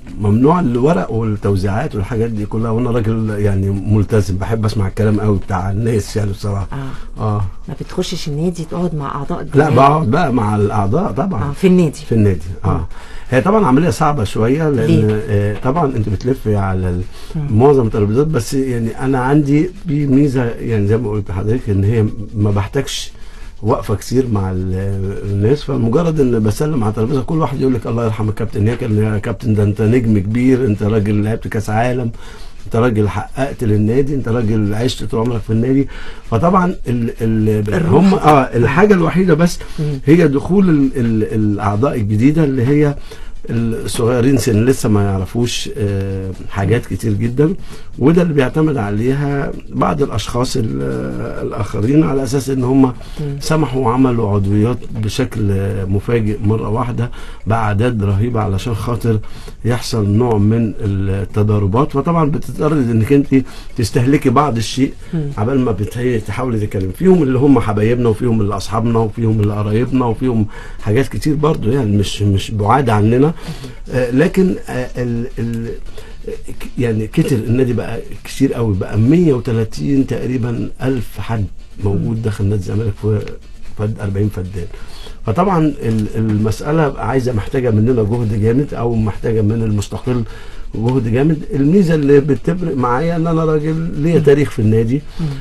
Speaker 4: ممنوع الورق والتوزيعات والحاجات دي كلها وانا راجل يعني ملتزم بحب اسمع الكلام قوي بتاع الناس يعني بصراحه
Speaker 3: اه
Speaker 4: اه
Speaker 3: ما بتخشش النادي تقعد مع اعضاء
Speaker 4: لا
Speaker 3: الجمعية؟
Speaker 4: بقعد بقى مع الاعضاء طبعا
Speaker 3: اه في النادي
Speaker 4: في النادي اه هي طبعا عمليه صعبه شويه لان
Speaker 3: ليه؟
Speaker 4: آه طبعا انت بتلفي على ال- معظم الترابيزات بس يعني انا عندي في ميزه يعني زي ما قلت لحضرتك ان هي ما بحتاجش وقفه كتير مع ال- الناس فمجرد ان بسلم على الترابيزه كل واحد يقول لك الله يرحم الكابتن هيكل يا كابتن ده انت نجم كبير انت راجل لعبت كاس عالم انت راجل حققت للنادي انت راجل عشت طول عمرك في النادي فطبعا ال ال
Speaker 3: الروح.
Speaker 4: هم اه الحاجه الوحيده بس هي دخول ال ال الاعضاء الجديده اللي هي الصغيرين سن لسه ما يعرفوش آه، حاجات كتير جدا وده اللي بيعتمد عليها بعض الاشخاص ال- آه، الاخرين على اساس ان هم سمحوا وعملوا عضويات بشكل آه، مفاجئ مره واحده باعداد رهيبه علشان خاطر يحصل نوع من التضاربات فطبعا بتضطر انك انت تستهلكي بعض الشيء عبال ما بتهي- تحاولي تتكلم فيهم اللي هم حبايبنا وفيهم اللي اصحابنا وفيهم اللي قرايبنا وفيهم حاجات كتير برضو يعني مش مش بعاد عننا آه لكن آه ال ال ك- يعني كتر النادي بقى كتير قوي بقى 130 تقريبا الف حد موجود داخل نادي الزمالك في فد 40 فدان فطبعا ال- المساله عايزه محتاجه مننا جهد جامد او محتاجه من المستقل جهد جامد الميزه اللي بتفرق معايا ان انا راجل ليا تاريخ في النادي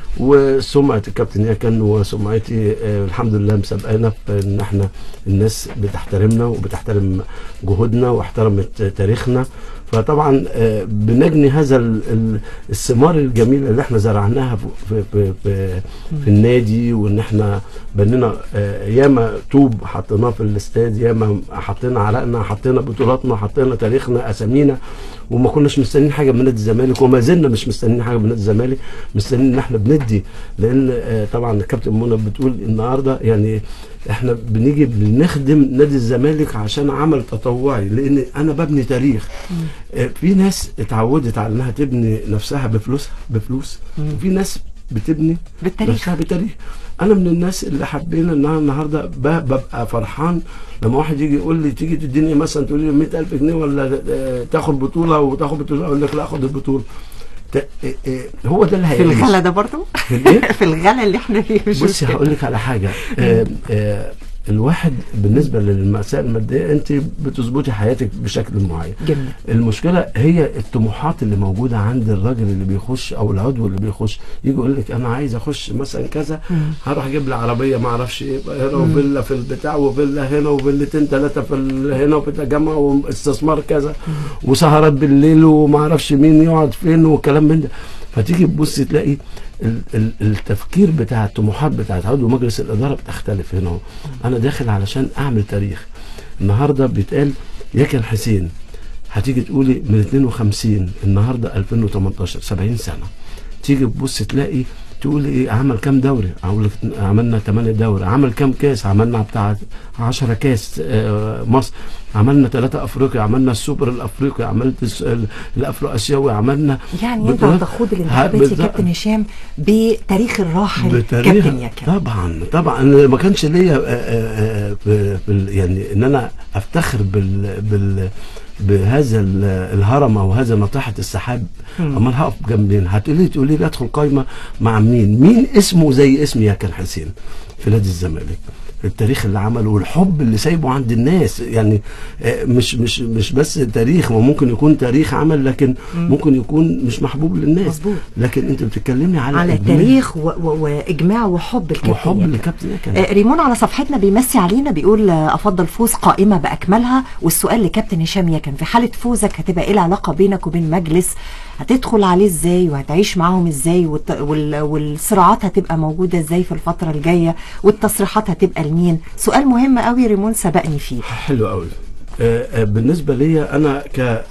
Speaker 4: وسمعه الكابتن يكن وسمعتي آه الحمد لله مسابقانا في ان احنا الناس بتحترمنا وبتحترم جهودنا واحترمت تاريخنا فطبعا آه بنجني هذا ال- ال- الثمار الجميله اللي احنا زرعناها في في في, في, في النادي وان احنا بنينا آه ياما طوب حطيناه في الاستاد ياما حطينا عرقنا حطينا بطولاتنا حطينا تاريخنا اسامينا وما كناش مستنيين حاجه من نادي الزمالك وما زلنا مش مستنيين حاجه من نادي الزمالك مستنيين ان احنا بندي لان آه طبعا الكابتن منى بتقول النهارده يعني احنا بنيجي بنخدم نادي الزمالك عشان عمل تطوعي لان انا ببني تاريخ آه، في ناس اتعودت على انها تبني نفسها بفلوسها بفلوس وفي ناس بتبني
Speaker 3: بالتاريخ.
Speaker 4: نفسها بالتاريخ انا من الناس اللي حابين ان انا النهارده ب- ببقى فرحان لما واحد يجي يقول لي تيجي تديني مثلا تقول لي 100000 جنيه ولا آه، تاخد بطوله وتاخد بطوله اقول لك لا اخد البطوله ت- آه، آه، هو ده اللي
Speaker 3: في
Speaker 4: هيعيش
Speaker 3: الغلا ده برضو
Speaker 4: في الإيه؟
Speaker 3: في الغلا اللي احنا فيه مش
Speaker 4: بصي
Speaker 3: مشكلة.
Speaker 4: هقول لك على حاجه آه آه الواحد بالنسبه للمسائل الماديه انت بتظبطي حياتك بشكل معين
Speaker 3: جميل.
Speaker 4: المشكله هي الطموحات اللي موجوده عند الراجل اللي بيخش او العضو اللي بيخش يجي يقول لك انا عايز اخش مثلا كذا هروح اجيب لي عربيه ما اعرفش ايه هنا وفيلا في البتاع وفيلا هنا وفيلتين ثلاثه في ال- هنا وفي تجمع واستثمار كذا وسهرات بالليل وما اعرفش مين يقعد فين والكلام من ده فتيجي تبص تلاقي ال- ال- التفكير بتاع الطموحات بتاعت عضو مجلس الاداره بتختلف هنا اهو انا داخل علشان اعمل تاريخ النهارده بيتقال يكن حسين هتيجي تقولي من 52 النهارده 2018 70 سنه تيجي تبص تلاقي تقول ايه عمل كام دوري اقول لك عملنا 8 دوري عمل كام كاس عملنا بتاع 10 كاس آه، مصر عملنا ثلاثة افريقيا عملنا السوبر الافريقي عملت الس- ال- الافرو اسيوي عملنا
Speaker 3: يعني انت
Speaker 4: بطولات.
Speaker 3: هتخوض
Speaker 4: ها،
Speaker 3: الانتخابات يا
Speaker 4: بالظبط.
Speaker 3: كابتن هشام بتاريخ الراحل
Speaker 4: بتاريخ
Speaker 3: كابتن يكن
Speaker 4: طبعا طبعا أنا ما كانش ليا آه، آه، آه، ب- بال- يعني ان انا افتخر بال بال بهذا ال- الهرم او هذا ناطحه السحاب امال هقف جنب مين هتقولي تقولي لي ادخل قايمه مع مين مين اسمه زي اسم ياكن حسين في نادي الزمالك التاريخ اللي عمله والحب اللي سايبه عند الناس يعني آه، مش مش مش بس تاريخ وممكن يكون تاريخ عمل لكن ممكن يكون مش محبوب للناس
Speaker 3: مظبوط.
Speaker 4: لكن انت بتتكلمي على
Speaker 3: على
Speaker 4: إجمال
Speaker 3: تاريخ و- و- واجماع وحب الكابتن
Speaker 4: وحب
Speaker 3: يكن.
Speaker 4: لكابتن يكن
Speaker 3: آه، ريمون على صفحتنا بيمسي علينا بيقول آه، افضل فوز قائمه باكملها والسؤال لكابتن هشام يكن في حاله فوزك هتبقى ايه العلاقه بينك وبين مجلس هتدخل عليه ازاي وهتعيش معاهم ازاي والت- وال- والصراعات هتبقى موجوده ازاي في الفتره الجايه والتصريحات هتبقى لمين سؤال مهم قوي ريمون سبقني فيه
Speaker 4: حلو قوي آه، آه، بالنسبه لي انا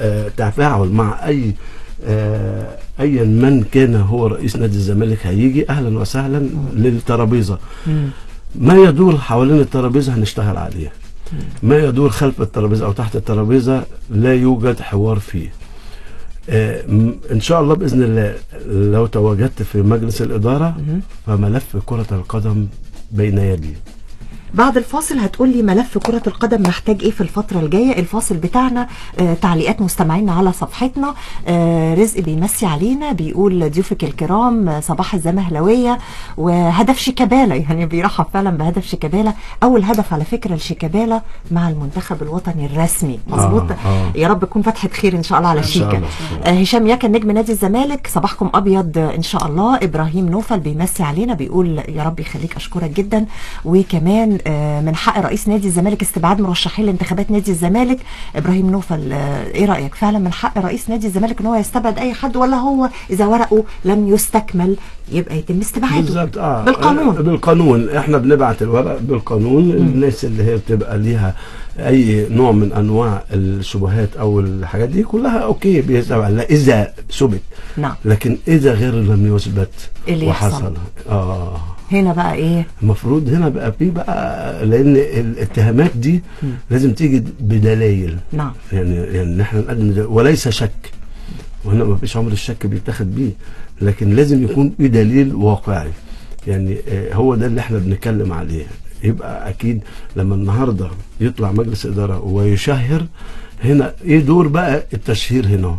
Speaker 4: كتفاعل مع اي آه، ايا من كان هو رئيس نادي الزمالك هيجي اهلا وسهلا للترابيزه ما يدور حوالين الترابيزه هنشتغل عليه ما يدور خلف الترابيزه او تحت الترابيزه لا يوجد حوار فيه آه، م- ان شاء الله باذن الله لو تواجدت في مجلس الاداره فملف كره القدم بين يدي
Speaker 3: بعد الفاصل هتقولي ملف كرة القدم محتاج ايه في الفترة الجاية الفاصل بتاعنا آه تعليقات مستمعينا على صفحتنا آه رزق بيمسي علينا بيقول ضيوفك الكرام آه، صباح الزمهلوية وهدف شيكابالا يعني بيرحب فعلا بهدف شيكابالا اول هدف على فكرة لشيكابالا مع المنتخب الوطني الرسمي مظبوط
Speaker 4: آه، آه.
Speaker 3: يا رب تكون فتحة خير ان شاء الله على
Speaker 4: إن شاء
Speaker 3: شيكا
Speaker 4: الله، إن شاء الله.
Speaker 3: آه، هشام ياكا نجم نادي الزمالك صباحكم ابيض آه، ان شاء الله ابراهيم نوفل بيمسي علينا بيقول يا رب يخليك اشكرك جدا وكمان آه، من حق رئيس نادي الزمالك استبعاد مرشحين لانتخابات نادي الزمالك ابراهيم نوفل آه، ايه رايك فعلا من حق رئيس نادي الزمالك ان هو يستبعد اي حد ولا هو اذا ورقه لم يستكمل يبقى يتم استبعاده
Speaker 4: بالظبط اه
Speaker 3: بالقانون
Speaker 4: بالقانون احنا بنبعت الورق بالقانون الناس اللي هي بتبقى ليها اي نوع من انواع الشبهات او الحاجات دي كلها اوكي بيسأل على اذا ثبت
Speaker 3: نعم
Speaker 4: لكن اذا غير لم يثبت
Speaker 3: إيه اللي يحصل؟
Speaker 4: وحصل اه
Speaker 3: هنا بقى ايه
Speaker 4: المفروض هنا بقى في بقى لان الاتهامات دي لازم تيجي بدلائل
Speaker 3: نعم
Speaker 4: يعني يعني احنا نقدم دل- وليس شك وهنا ما فيش عمر الشك بيتاخد بيه لكن لازم يكون في دليل واقعي يعني آه، هو ده اللي احنا بنتكلم عليه يبقى اكيد لما النهارده يطلع مجلس اداره ويشهر هنا ايه دور بقى التشهير هنا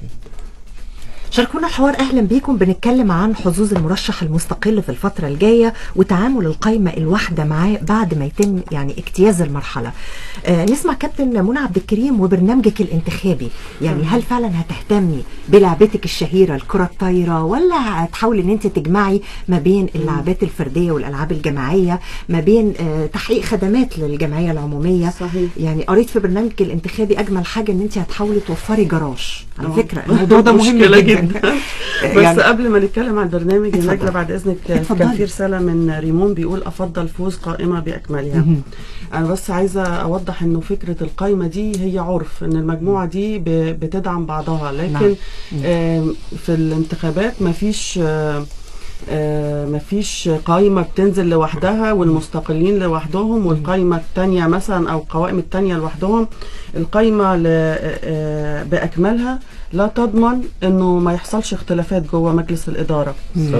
Speaker 3: شاركونا الحوار اهلا بيكم بنتكلم عن حظوظ المرشح المستقل في الفتره الجايه وتعامل القائمه الواحده معاه بعد ما يتم يعني اجتياز المرحله. آه نسمع كابتن منى عبد الكريم وبرنامجك الانتخابي، يعني هل فعلا هتهتمي بلعبتك الشهيره الكره الطايره ولا هتحاولي ان انت تجمعي ما بين اللعبات الفرديه والالعاب الجماعيه، ما بين آه تحقيق خدمات للجمعيه العموميه؟
Speaker 5: صحيح.
Speaker 3: يعني قريت في برنامجك الانتخابي اجمل حاجه ان انت هتحاولي توفري جراج، على
Speaker 5: آه.
Speaker 3: فكره الموضوع ده مهم
Speaker 5: مشكلة
Speaker 3: جدا.
Speaker 5: بس
Speaker 3: يعني-
Speaker 5: قبل ما نتكلم عن البرنامج
Speaker 3: اتفضل.
Speaker 5: نجلة بعد اذنك
Speaker 3: اتفضلي.
Speaker 5: كان في رساله من ريمون بيقول افضل فوز قائمه باكملها انا بس عايزه اوضح انه فكره القائمه دي هي عرف ان المجموعه دي ب- بتدعم بعضها
Speaker 3: نعم.
Speaker 5: لكن آم، في الانتخابات مفيش آم، آه، مفيش قائمة بتنزل لوحدها والمستقلين لوحدهم والقائمة التانية مثلا أو القوائم التانية لوحدهم القائمة ل- آه، بأكملها لا تضمن انه ما يحصلش اختلافات جوه مجلس الاداره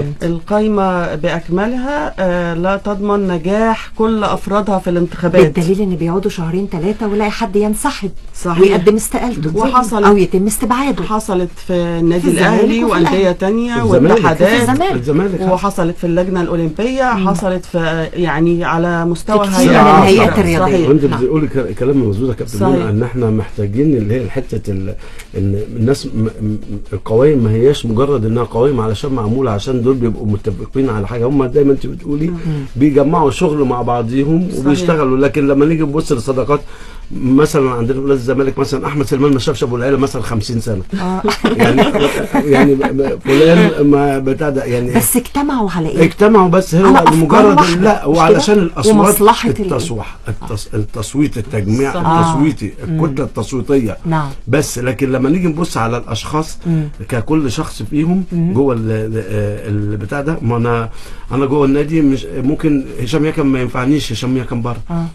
Speaker 5: القائمه باكملها آه، لا تضمن نجاح كل افرادها في الانتخابات
Speaker 3: بالدليل ان بيقعدوا شهرين ثلاثه ويلاقي حد ينسحب
Speaker 5: صحيح.
Speaker 3: ويقدم استقالته
Speaker 5: وحصلت-
Speaker 3: او يتم استبعاده
Speaker 5: حصلت في النادي
Speaker 3: في الزمالك
Speaker 5: الاهلي
Speaker 3: وفي
Speaker 5: وانديه
Speaker 3: الأهلي.
Speaker 5: تانية
Speaker 4: الزمالك.
Speaker 5: واتحادات
Speaker 3: في الزمالك.
Speaker 4: الزمالك
Speaker 5: وحصلت في اللجنه الاولمبيه حصلت في يعني على مستوى
Speaker 3: في كتير
Speaker 5: هيئات
Speaker 3: من
Speaker 5: أخرى.
Speaker 3: الهيئات الرياضية.
Speaker 5: صحيح.
Speaker 4: وانت
Speaker 3: نعم.
Speaker 4: بتقولي ك- كلام مظبوط يا كابتن
Speaker 5: صحيح.
Speaker 4: منى ان احنا محتاجين اللي هي حته ال- ان الناس م- م- القوائم ما هياش مجرد انها قوائم علشان معموله عشان دول بيبقوا متفقين على حاجه هم دايما انت بتقولي بيجمعوا شغل مع بعضيهم
Speaker 5: صحيح.
Speaker 4: وبيشتغلوا لكن لما نيجي نبص للصداقات مثلا عندنا في نادي الزمالك مثلا احمد سلمان ما شافش ابو العيله مثلا 50 سنه يعني يعني فلان ما بتاع ده يعني
Speaker 3: بس اجتمعوا على ايه؟
Speaker 4: اجتمعوا بس هو
Speaker 3: على أفكار
Speaker 4: لمجرد
Speaker 3: واحدة،
Speaker 4: لا
Speaker 3: مش
Speaker 4: وعلشان
Speaker 3: كده؟
Speaker 4: الاصوات
Speaker 3: ومصلحة ال-
Speaker 4: التصويح التص... التصويت التجميع
Speaker 5: صح.
Speaker 4: التصويتي الكتله التصويتيه
Speaker 3: نعم.
Speaker 4: بس لكن لما نيجي نبص على الاشخاص ككل شخص فيهم جوه ال- ال- البتاع ده ما انا انا جوه النادي مش ممكن هشام يكن ما ينفعنيش هشام يكن بره
Speaker 3: آه.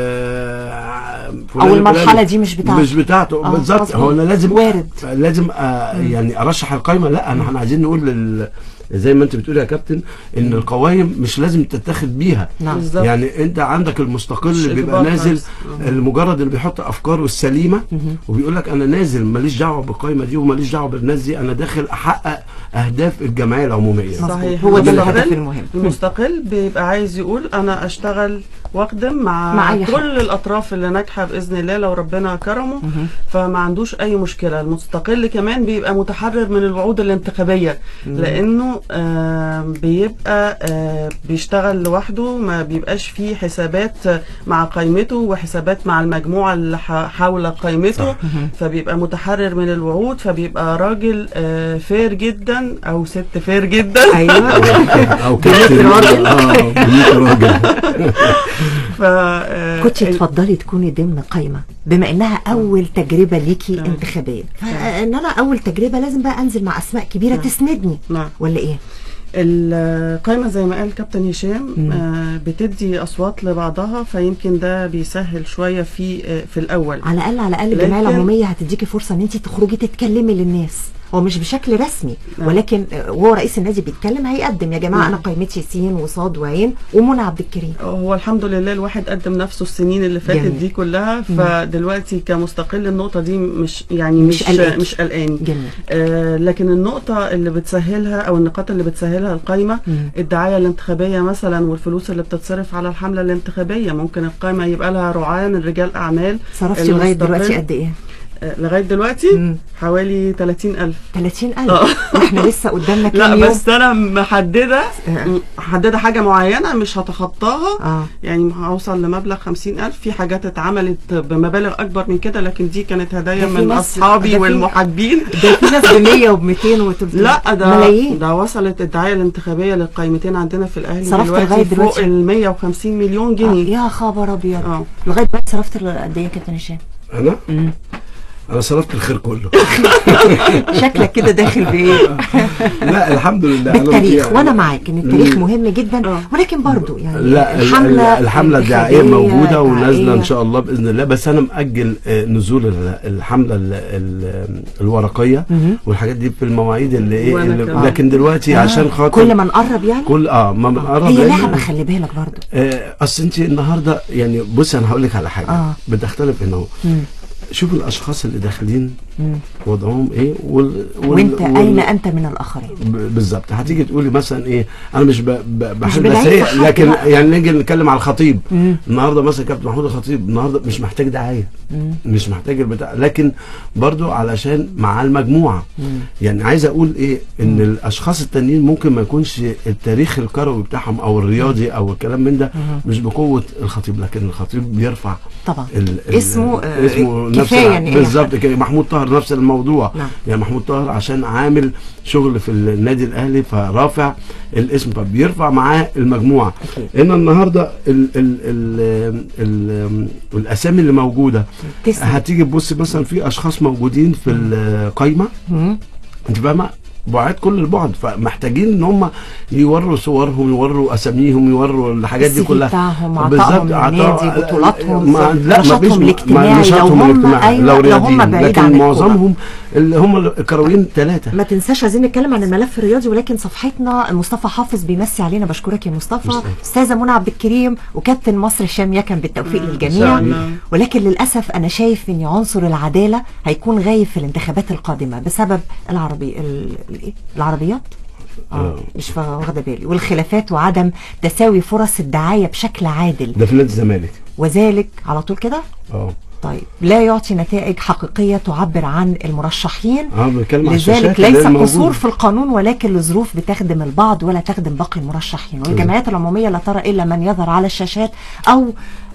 Speaker 4: آه فلان
Speaker 3: أو المرحلة
Speaker 4: الفلاني
Speaker 3: دي مش بتاعته.
Speaker 4: مش بتاعته
Speaker 3: آه،
Speaker 4: بالظبط
Speaker 3: مظبوط.
Speaker 4: هو انا لازم
Speaker 3: وارد.
Speaker 4: لازم آه يعني ارشح القائمه لا انا احنا عايزين نقول لل زي ما انت بتقول يا كابتن ان القوائم مش لازم تتاخد بيها
Speaker 3: نعم.
Speaker 5: بالظبط.
Speaker 4: يعني انت عندك المستقل
Speaker 5: مش
Speaker 4: اللي بيبقى
Speaker 5: إجبار
Speaker 4: نازل
Speaker 5: خالص.
Speaker 4: المجرد اللي بيحط افكاره السليمه وبيقول لك انا نازل ماليش دعوه بالقائمه دي وماليش دعوه بالناس دي انا داخل احقق اهداف الجمعيه العموميه
Speaker 5: صحيح
Speaker 3: هو ده
Speaker 5: المستقل-
Speaker 3: الهدف المهم.
Speaker 5: المستقل بيبقى عايز يقول انا اشتغل واخدم مع,
Speaker 3: مع أي
Speaker 5: كل
Speaker 3: حد.
Speaker 5: الاطراف اللي ناجحه باذن الله لو ربنا كرمه فما عندوش اي مشكله المستقل كمان بيبقى متحرر من الوعود الانتخابيه لانه آه بيبقى آه بيشتغل لوحده ما بيبقاش فيه حسابات مع قائمته وحسابات مع المجموعه اللي ح- حول قائمته فبيبقى متحرر من الوعود فبيبقى راجل آه فير جدا او ست فير جدا
Speaker 3: ايوه
Speaker 4: او كابتن اه بميت راجل
Speaker 5: ف آه،
Speaker 3: كنت
Speaker 5: ال-
Speaker 3: تفضلي تكوني ضمن قائمه بما انها اول تجربه ليكي انتخابيه فان انا اول تجربه لازم بقى انزل مع اسماء كبيره تسندني
Speaker 5: نعم.
Speaker 3: ولا ايه؟
Speaker 5: القائمة زي ما قال كابتن هشام آه بتدي أصوات لبعضها فيمكن ده بيسهل شوية في آه في الأول
Speaker 3: على الاقل على الاقل الجمعيه
Speaker 5: لكن-
Speaker 3: العموميه هتديكي فرصه ان انت تخرجي تتكلمي للناس هو مش بشكل رسمي
Speaker 5: نعم.
Speaker 3: ولكن آه، وهو رئيس النادي بيتكلم هيقدم يا جماعه انا قائمتي سين وصاد وعين ومنى عبد الكريم
Speaker 5: هو الحمد لله الواحد قدم نفسه السنين اللي فاتت
Speaker 3: جميل.
Speaker 5: دي كلها فدلوقتي كمستقل النقطه دي مش يعني
Speaker 3: مش
Speaker 5: مش
Speaker 3: قلقاكي.
Speaker 5: مش قلقاني
Speaker 3: جميل.
Speaker 5: آه لكن النقطه اللي بتسهلها او النقاط اللي بتسهلها القايمه الدعايه الانتخابيه مثلا والفلوس اللي بتتصرف على الحمله الانتخابيه ممكن القايمه يبقى لها رعاه من رجال اعمال
Speaker 3: صرفتي لغايه
Speaker 5: المستقل.
Speaker 3: دلوقتي قد ايه؟
Speaker 5: آه لغايه دلوقتي حوالي 30000
Speaker 3: 30000 واحنا لسه قدامنا كام
Speaker 5: لا
Speaker 3: يوم
Speaker 5: بس انا محدده
Speaker 3: آه.
Speaker 5: محدده حاجه معينه مش هتخطاها
Speaker 3: آه.
Speaker 5: يعني هوصل لمبلغ 50000 في حاجات اتعملت بمبالغ اكبر من كده لكن دي كانت هدايا
Speaker 3: ده في
Speaker 5: من
Speaker 3: ناس- ده
Speaker 5: اصحابي
Speaker 3: في-
Speaker 5: والمحبين
Speaker 3: ده في ناس ب 100 وب 200 و 300
Speaker 5: لا ده
Speaker 3: ملايين
Speaker 5: ده وصلت الدعايه الانتخابيه للقائمتين عندنا في الاهلي
Speaker 3: صرفت
Speaker 5: دلوقتي
Speaker 3: لغاية
Speaker 5: فوق
Speaker 3: دلوقتي؟
Speaker 5: ال 150 مليون
Speaker 3: آه،
Speaker 5: جنيه
Speaker 3: يا خبر ابيض
Speaker 5: اه.
Speaker 3: لغايه دلوقتي صرفت قد ايه يا كابتن هشام؟
Speaker 4: انا انا صرفت الخير كله
Speaker 3: شكلك كده داخل بايه؟
Speaker 4: لا الحمد لله أنا
Speaker 3: بالتاريخ
Speaker 4: يعني-
Speaker 3: وانا معاك ان التاريخ
Speaker 4: مم.
Speaker 3: مهم جدا
Speaker 5: آه.
Speaker 3: ولكن برضو يعني
Speaker 4: لا
Speaker 3: الحمله
Speaker 4: الحمله الحمله الدعائيه
Speaker 3: الانتخابية
Speaker 4: موجوده ونازله
Speaker 3: الدعائية.
Speaker 4: ان شاء الله باذن الله بس انا ماجل آه، نزول ال- الحمله ال- ال- الورقيه والحاجات دي في المواعيد اللي ايه
Speaker 5: وأنا
Speaker 4: اللي
Speaker 5: كمان.
Speaker 4: لكن دلوقتي
Speaker 3: آه.
Speaker 4: عشان خاطر
Speaker 3: كل ما نقرب يعني
Speaker 4: كل اه ما بنقرب
Speaker 3: هي
Speaker 4: لأن-
Speaker 3: لعبه خلي بالك برضو
Speaker 4: آه، اصل انت النهارده يعني بصي انا هقول لك على حاجه
Speaker 3: آه.
Speaker 4: بتختلف هنا اهو
Speaker 3: مم.
Speaker 4: شوف الاشخاص اللي داخلين
Speaker 3: مم.
Speaker 4: وضعهم ايه وال... وال...
Speaker 3: وانت
Speaker 4: وال-
Speaker 3: اين انت من الاخرين
Speaker 4: ب- بالظبط هتيجي تقولي مثلا ايه انا مش ب... ب... بحب
Speaker 3: بنعيب
Speaker 4: بس
Speaker 3: في
Speaker 4: هي
Speaker 3: حد
Speaker 4: لكن
Speaker 3: بقى.
Speaker 4: يعني نيجي نتكلم على الخطيب
Speaker 3: مم.
Speaker 4: النهارده مثلا كابتن محمود الخطيب النهارده مش محتاج دعايه مش محتاج البتاع لكن برضو علشان مع المجموعه يعني عايز اقول ايه ان الاشخاص التانيين ممكن ما يكونش التاريخ الكروي بتاعهم او الرياضي او الكلام من ده مش بقوه الخطيب لكن الخطيب بيرفع
Speaker 3: طبعا
Speaker 4: ال ال
Speaker 3: اسمه، آه،
Speaker 4: اسمه نفس
Speaker 3: كفاية
Speaker 4: الع-
Speaker 3: إن أي
Speaker 4: بالظبط كده محمود طاهر نفس الموضوع
Speaker 3: نعم.
Speaker 4: يعني محمود طاهر عشان عامل شغل في النادي الاهلي فرافع الاسم فبيرفع معاه المجموعه ان النهارده ال ال ال ال الاسامي اللي موجوده
Speaker 3: تسلم.
Speaker 4: هتيجي تبص مثلا في اشخاص موجودين في القايمه
Speaker 3: مم.
Speaker 4: انت فاهمه بعاد كل البعد فمحتاجين ان هم يوروا صورهم يوروا اساميهم يوروا الحاجات دي
Speaker 3: السي في
Speaker 4: كلها
Speaker 3: بتاعهم،
Speaker 4: بالظبط،
Speaker 3: عطائهم
Speaker 4: عطاء-
Speaker 3: للنادي، بطولاتهم،
Speaker 4: ما- لا
Speaker 3: نشاطهم
Speaker 4: مفيش- ما-
Speaker 3: الاجتماعي،
Speaker 4: نشاطهم
Speaker 3: لو هم-
Speaker 4: الاجتماعي،
Speaker 3: أيوة،
Speaker 4: لو
Speaker 3: لو هم
Speaker 4: رياضيين
Speaker 3: بعيد
Speaker 4: لكن
Speaker 3: عن الكورة.
Speaker 4: معظمهم اللي هم الكرويين ثلاثه
Speaker 3: ما تنساش عايزين نتكلم عن الملف الرياضي ولكن صفحتنا مصطفى حافظ بيمسي علينا بشكرك يا مصطفى
Speaker 4: مستر.
Speaker 3: استاذه منى عبد الكريم وكابتن مصر هشام يكن بالتوفيق
Speaker 5: مم.
Speaker 3: للجميع
Speaker 4: شاء الله.
Speaker 3: ولكن للاسف انا شايف ان عنصر العداله هيكون غايب في الانتخابات القادمه بسبب العربي ال- الإيه؟ العربيات اه
Speaker 4: آه.
Speaker 3: مش فا- واخده بالي والخلافات وعدم تساوي فرص الدعايه بشكل عادل
Speaker 4: ده في نادي الزمالك
Speaker 3: وذلك على طول كده
Speaker 4: اه
Speaker 3: طيب لا يعطي نتائج حقيقيه تعبر عن المرشحين
Speaker 4: اه بنتكلم عن
Speaker 3: لذلك
Speaker 4: الشاشات اللي
Speaker 3: ليس
Speaker 4: هي
Speaker 3: قصور
Speaker 4: موجودة.
Speaker 3: في القانون ولكن لظروف بتخدم البعض ولا تخدم باقي المرشحين والجمعيات العموميه لا ترى الا من يظهر على الشاشات او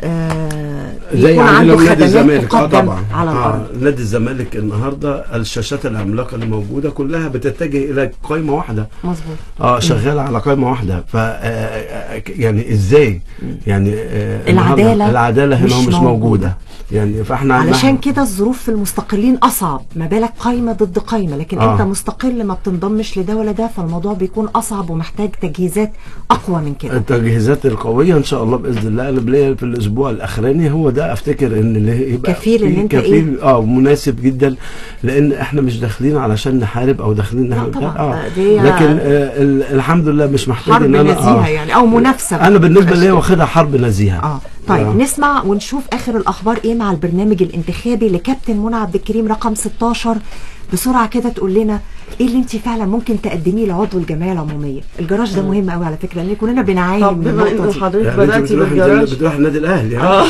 Speaker 3: آه
Speaker 4: زي
Speaker 3: يكون
Speaker 4: عندنا
Speaker 3: عنده
Speaker 4: في نادي
Speaker 3: خدمات
Speaker 4: الزمالك اه
Speaker 3: تقدم
Speaker 4: طبعا
Speaker 3: على الارض
Speaker 4: آه نادي الزمالك النهارده الشاشات العملاقه اللي موجوده كلها بتتجه الى قائمه واحده
Speaker 3: مظبوط
Speaker 4: اه شغاله على قائمه واحده ف آه، آه، يعني ازاي يعني آه النهاردة
Speaker 3: العدالة
Speaker 4: العداله هنا
Speaker 3: مش
Speaker 4: مش,
Speaker 3: موجودة.
Speaker 4: موجوده يعني فاحنا
Speaker 3: علشان
Speaker 4: نحن-
Speaker 3: كده الظروف في المستقلين اصعب ما بالك قايمه ضد قايمه لكن
Speaker 4: آه.
Speaker 3: انت مستقل ما بتنضمش لده ولا ده فالموضوع بيكون اصعب ومحتاج تجهيزات اقوى من كده
Speaker 4: التجهيزات القويه ان شاء الله باذن الله اللي بلاقيها في الاسبوع الاخراني هو ده افتكر ان اللي يبقى
Speaker 3: كفيل إن
Speaker 4: فيه
Speaker 3: أنت
Speaker 4: كفيل اه مناسب جدا لان احنا مش داخلين علشان نحارب او داخلين
Speaker 3: لا
Speaker 4: نعمل
Speaker 3: طبعا،
Speaker 4: اه
Speaker 3: دي-
Speaker 4: لكن آه ال- الحمد لله مش محتاج
Speaker 3: حرب
Speaker 4: ان انا
Speaker 3: نزيهه يعني او منافسه
Speaker 4: انا بالنسبه لي
Speaker 3: بالأشكال.
Speaker 4: واخدها حرب نزيهه
Speaker 3: اه طيب
Speaker 4: آه.
Speaker 3: نسمع ونشوف اخر الاخبار ايه مع البرنامج الانتخابي لكابتن منى عبد الكريم رقم 16 بسرعه كده تقول لنا ايه اللي انت فعلا ممكن تقدميه لعضو الجمعيه العموميه الجراج ده مهم قوي على فكره لان كلنا بنعاني
Speaker 5: طب
Speaker 3: من
Speaker 5: بما
Speaker 3: النقطه
Speaker 5: ان
Speaker 3: دي
Speaker 5: حضرتك
Speaker 4: يعني انت
Speaker 5: بداتي
Speaker 4: بتروح
Speaker 5: بالجراج
Speaker 4: بتروح النادي الاهلي ها؟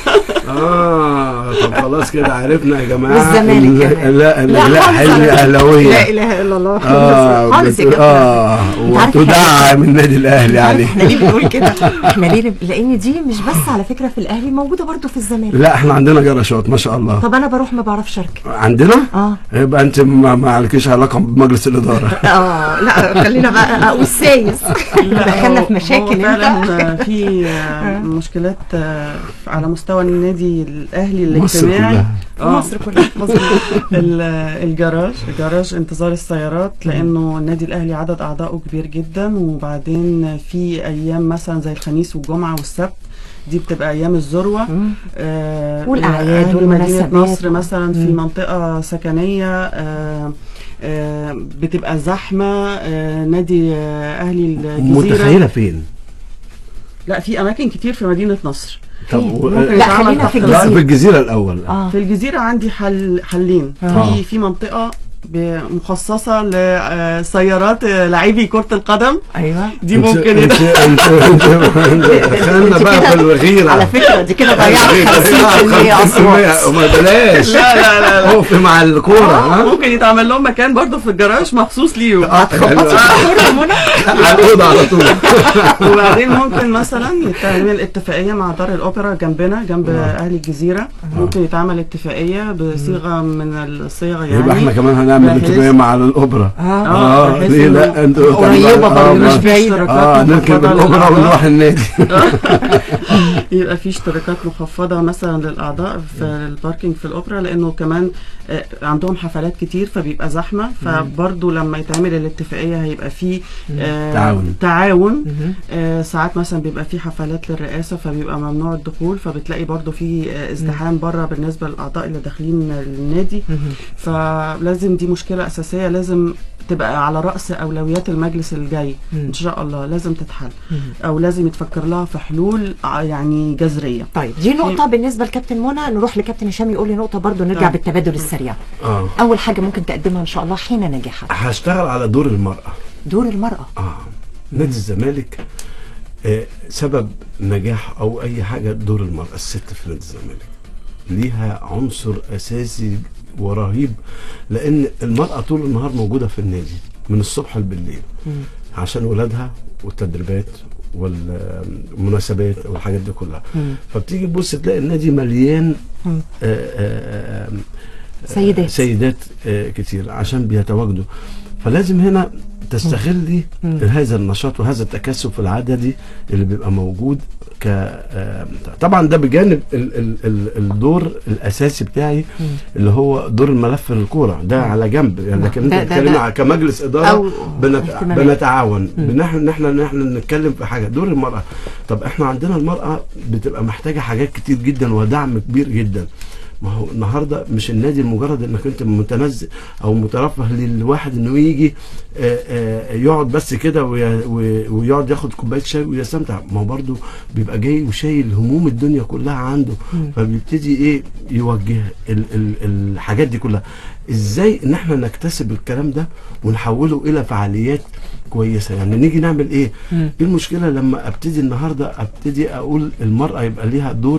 Speaker 4: اه طب خلاص كده عرفنا يا جماعه
Speaker 3: والزمالك
Speaker 4: ال-
Speaker 3: كمان.
Speaker 4: لا لا لا
Speaker 3: خالص
Speaker 4: حلمي
Speaker 3: على-
Speaker 4: اهلاويه
Speaker 3: لا اله الا الله
Speaker 4: اه
Speaker 3: خالص يا
Speaker 4: بت-
Speaker 3: كابتن
Speaker 4: اه
Speaker 3: أنت عارف
Speaker 4: وتدعم النادي الاهلي
Speaker 3: عارف
Speaker 4: يعني
Speaker 3: احنا ليه بنقول كده احنا ليه نب- لان دي مش بس على فكره في الاهلي موجوده برضو في الزمالك
Speaker 4: لا احنا عندنا جراشات ما شاء الله
Speaker 3: طب انا بروح ما بعرفش اركب
Speaker 4: عندنا
Speaker 3: اه
Speaker 4: يبقى انت ما ما عليكيش علاقه بمجلس الاداره
Speaker 3: اه لا خلينا بقى اقول سايس دخلنا في مشاكل
Speaker 5: هو
Speaker 3: انت
Speaker 5: فعلا في آه، مشكلات آه، على مستوى النادي الاهلي
Speaker 4: مصر
Speaker 5: الاجتماعي
Speaker 4: كلها.
Speaker 5: آه.
Speaker 3: مصر كلها مظبوط
Speaker 5: ال- الجراج جراج انتظار السيارات لانه النادي الاهلي عدد اعضائه كبير جدا وبعدين في ايام مثلا زي الخميس والجمعه والسبت دي بتبقى ايام الذروه آه
Speaker 3: والأعياد
Speaker 5: أهل مدينه
Speaker 3: والمناسبات
Speaker 5: نصر مثلا في
Speaker 3: مم.
Speaker 5: منطقه سكنيه آه آه، بتبقى زحمه آه، نادي آه، اهلي الجزيره
Speaker 4: متخيله فين؟
Speaker 5: لا في اماكن كتير في مدينه نصر
Speaker 4: طب و-
Speaker 5: ممكن
Speaker 3: لا،
Speaker 5: يتعمل
Speaker 3: خلينا في
Speaker 5: تحت-
Speaker 4: لا
Speaker 3: الجزيرة.
Speaker 4: في الجزيره الاول
Speaker 3: اه
Speaker 5: في الجزيره عندي حل حلين
Speaker 4: آه.
Speaker 5: في في منطقه ب- مخصصه لسيارات لاعبي كره القدم
Speaker 3: ايوه
Speaker 5: دي
Speaker 4: انت-
Speaker 5: ممكن
Speaker 4: انت انت انت دخلنا بقى في الغيره
Speaker 3: على فكره دي كده ضيعت 50% اصوات
Speaker 4: وما بلاش
Speaker 5: لا لا لا لا
Speaker 4: اقف مع الكوره ها
Speaker 5: ممكن يتعمل لهم مكان برضه في الجراج مخصوص ليهم
Speaker 3: هتخبطي في الكوره يا منى
Speaker 4: على الاوضه على طول
Speaker 5: وبعدين ممكن مثلا يتعمل اتفاقيه مع دار الاوبرا جنبنا جنب اهل الجزيره ممكن يتعمل اتفاقيه بصيغه من الصيغ يعني
Speaker 4: يبقى احنا كمان هنعمل
Speaker 5: بحيث-
Speaker 4: اتفاقيه مع الاوبرا
Speaker 3: اه
Speaker 5: اه
Speaker 4: اه
Speaker 5: بحيث
Speaker 4: ليه
Speaker 5: إنه
Speaker 4: لا انتوا
Speaker 3: قريبة
Speaker 4: آه،
Speaker 3: برضه،
Speaker 4: ما-
Speaker 3: مش بعيدة.
Speaker 5: اشتراكات
Speaker 4: اه نركب
Speaker 5: مخفضة
Speaker 4: الاوبرا
Speaker 5: للأعضاء.
Speaker 4: ونروح النادي
Speaker 5: يبقى في اشتراكات مخفضه مثلا للاعضاء في الباركينج في الاوبرا لانه كمان آه، عندهم حفلات كتير فبيبقى زحمه فبرضه لما يتعمل الاتفاقيه هيبقى في آه،
Speaker 4: تعاون.
Speaker 5: تعاون آه، ساعات مثلا بيبقى في حفلات للرئاسه فبيبقى ممنوع الدخول فبتلاقي برضه في آه، ازدحام بره بالنسبه للاعضاء اللي داخلين النادي فلازم دي مشكله اساسيه لازم تبقى على راس اولويات المجلس الجاي ان شاء الله لازم تتحل او لازم يتفكر لها في حلول ع- يعني جذريه
Speaker 3: طيب دي نقطة بالنسبة لكابتن منى نروح لكابتن هشام يقول لي نقطة برضو نرجع
Speaker 5: طيب.
Speaker 3: بالتبادل السريع
Speaker 4: اه
Speaker 3: أول حاجة ممكن تقدمها إن شاء الله حين نجاحها
Speaker 4: هشتغل على دور المراه
Speaker 3: دور المرأة
Speaker 4: اه نادي الزمالك آه سبب نجاح او اي حاجه دور المراه الست في نادي الزمالك ليها عنصر اساسي ورهيب لان المراه طول النهار موجوده في النادي من الصبح بالليل عشان ولادها والتدريبات والمناسبات والحاجات دي كلها فبتيجي تبص تلاقي النادي مليان آه، آه، آه،
Speaker 3: سيدات.
Speaker 4: سيدات آه، كتير عشان بيتواجدوا فلازم هنا تستغلي هذا النشاط وهذا التكثف العددي اللي بيبقى موجود ك آه، طبعا ده بجانب ال ال ال الدور الاساسي بتاعي اللي هو دور الملف للكوره ده على جنب يعني لكن انت
Speaker 3: ده- ده-
Speaker 4: بتتكلمي
Speaker 3: ده-
Speaker 4: على- كمجلس اداره
Speaker 3: أو
Speaker 4: بنت...
Speaker 3: اهتمامات.
Speaker 4: بنتعاون بنحن ان احنا ان احنا نتكلم في حاجه دور المراه طب احنا عندنا المراه بتبقى محتاجه حاجات كتير جدا ودعم كبير جدا ما هو النهارده مش النادي المجرد انك انت متنزه او مترفه للواحد انه يجي آه، آه، يقعد بس كده وي- وي- ويقعد ياخد كوبايه شاي ويستمتع ما هو برده بيبقى جاي وشايل هموم الدنيا كلها عنده فبيبتدي ايه يوجه ال ال الحاجات دي كلها ازاي ان احنا نكتسب الكلام ده ونحوله الى فعاليات كويسه يعني نيجي نعمل ايه ايه المشكله لما ابتدي النهارده ابتدي اقول المراه يبقى ليها دور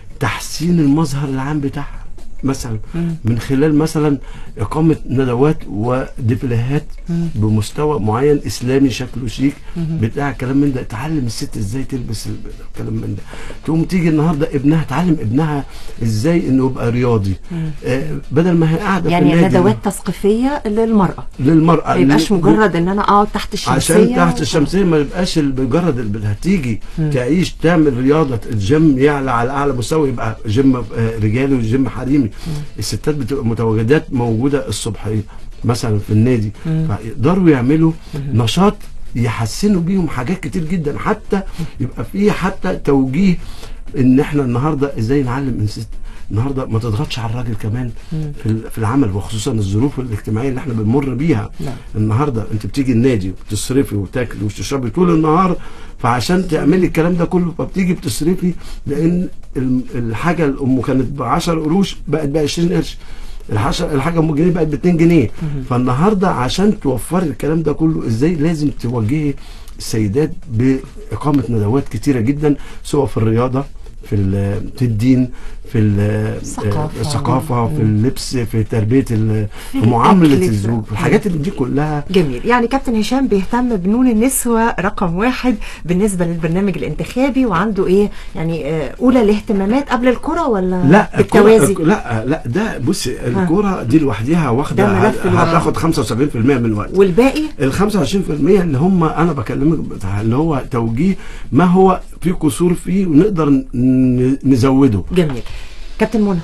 Speaker 4: تحسين المظهر العام بتاعها مثلا من خلال مثلا اقامه ندوات وديفليهات بمستوى معين اسلامي شكله شيك بتاع كلام من ده تعلم الست ازاي تلبس ال- الكلام من ده تقوم تيجي النهارده ابنها تعلم ابنها ازاي انه يبقى رياضي آه بدل ما هي قاعده في
Speaker 3: يعني
Speaker 4: النادي
Speaker 3: ندوات تثقيفية للمرأة
Speaker 4: للمراه
Speaker 3: ما يبقاش
Speaker 4: ل-
Speaker 3: مجرد إن أنا أقعد تحت الشمسية
Speaker 4: عشان تحت الشمسيه ما يبقاش ال- مجرد اللي هتيجي تعيش تعمل رياضه الجيم يعلى على اعلى مستوى يبقى جيم آه، رجالي وجيم حريمي الستات بتبقى متواجدات موجوده الصبحيه مثلا في النادي فيقدروا يعملوا نشاط يحسنوا بيهم حاجات كتير جدا حتى يبقى فيه حتى توجيه ان احنا النهارده ازاي نعلم الست النهارده ما تضغطش على الراجل كمان في ال- في العمل وخصوصا الظروف الاجتماعيه اللي احنا بنمر بيها
Speaker 3: نعم.
Speaker 4: النهارده انت بتيجي النادي وتصرفي وتاكلي وتشربي طول النهار فعشان تعملي الكلام ده كله فبتيجي بتصرفي لان ال- الحاجه الام كانت ب 10 قروش بقت ب 20 قرش الحاجه الحاجه ام جنيه بقت ب 2 جنيه فالنهارده عشان توفري الكلام ده كله ازاي لازم توجهي السيدات باقامه ندوات كتيره جدا سواء في الرياضه في ال- في الدين في ال-
Speaker 3: الثقافة.
Speaker 4: الثقافه في اللبس في تربيه ال-
Speaker 3: في
Speaker 4: في معامله
Speaker 3: الأكل، في-
Speaker 4: الزوج في الحاجات اللي دي كلها
Speaker 3: جميل يعني كابتن هشام بيهتم بنون النسوة رقم واحد بالنسبة للبرنامج الانتخابي وعنده ايه يعني آه، اولى الاهتمامات قبل الكرة ولا
Speaker 4: لا
Speaker 3: بالتوازي
Speaker 4: الكرة لا لا ده بصي الكوره دي لوحدها واخده
Speaker 3: ده ملف
Speaker 4: ه-
Speaker 3: لوحده.
Speaker 4: هتاخد 75% من الوقت
Speaker 3: والباقي
Speaker 4: ال 25% اللي هم انا بكلمك بتاع اللي هو توجيه ما هو في قصور فيه ونقدر ن- نزوده
Speaker 3: جميل كابتن منى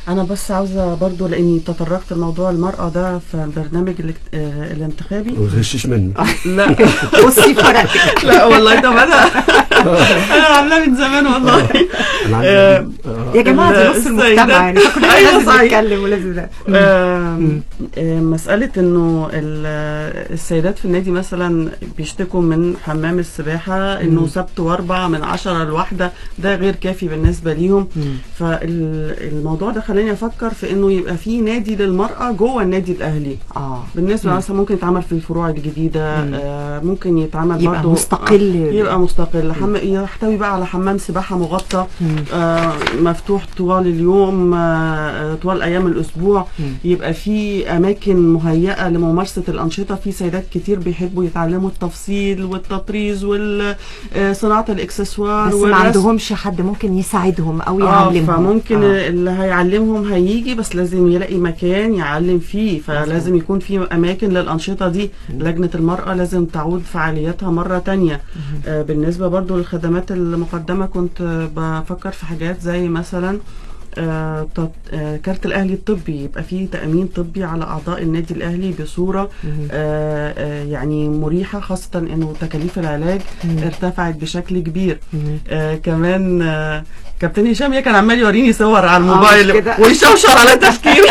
Speaker 5: انا بس عاوزه برضو لاني تطرقت لموضوع المراه ده في البرنامج الاكت- آه، الانتخابي
Speaker 4: ما تغشش مني
Speaker 5: لا
Speaker 3: بصي في ورقتك
Speaker 5: لا والله طب انا انا عاملاه من زمان والله
Speaker 4: أنا عندي-
Speaker 5: آه،
Speaker 4: آه.
Speaker 3: يا جماعه دي نص
Speaker 5: السيدات-
Speaker 3: المجتمع يعني كلنا
Speaker 5: أيوة
Speaker 3: لازم
Speaker 5: صحيح.
Speaker 3: نتكلم ولازم ده.
Speaker 5: آم، آه، مسألة انه ال- السيدات في النادي مثلا بيشتكوا من حمام السباحة انه سبت واربع من عشرة لواحدة ده غير كافي بالنسبة ليهم فالموضوع ده خلاني افكر في انه يبقى في نادي للمرأة جوه النادي الاهلي
Speaker 3: اه
Speaker 5: بالنسبة مثلا ممكن يتعمل في الفروع الجديدة آه ممكن يتعمل
Speaker 3: يبقى
Speaker 5: برضو
Speaker 3: مستقل.
Speaker 5: آه، يبقى مستقل حم... يحتوي بقى على حمام سباحة مغطى آه مفتوح طوال اليوم آه طوال أيام الأسبوع يبقى في أماكن مهيئة لممارسة الأنشطة في سيدات كتير بيحبوا يتعلموا التفصيل والتطريز وصناعة الإكسسوار
Speaker 3: بس ما
Speaker 5: والرسم.
Speaker 3: عندهمش حد ممكن يساعدهم او
Speaker 5: اه
Speaker 3: يعلمهم
Speaker 5: فممكن
Speaker 3: آه.
Speaker 5: اللي هيعلمهم هيجي بس لازم يلاقي مكان يعلم فيه فلازم يكون في اماكن للانشطه دي لجنه المراه لازم تعود فعالياتها مره تانية آه بالنسبه برضو للخدمات المقدمه كنت آه، بفكر في حاجات زي مثلا آه تط- آه كارت الاهلي الطبي يبقى فيه تامين طبي على اعضاء النادي الاهلي بصوره آه آه يعني مريحه خاصه انه تكاليف العلاج ارتفعت بشكل كبير آه كمان آه كابتن هشام كان عمال يوريني صور على
Speaker 3: مش
Speaker 5: الموبايل
Speaker 3: كده؟
Speaker 5: ويشوشر على تفكيري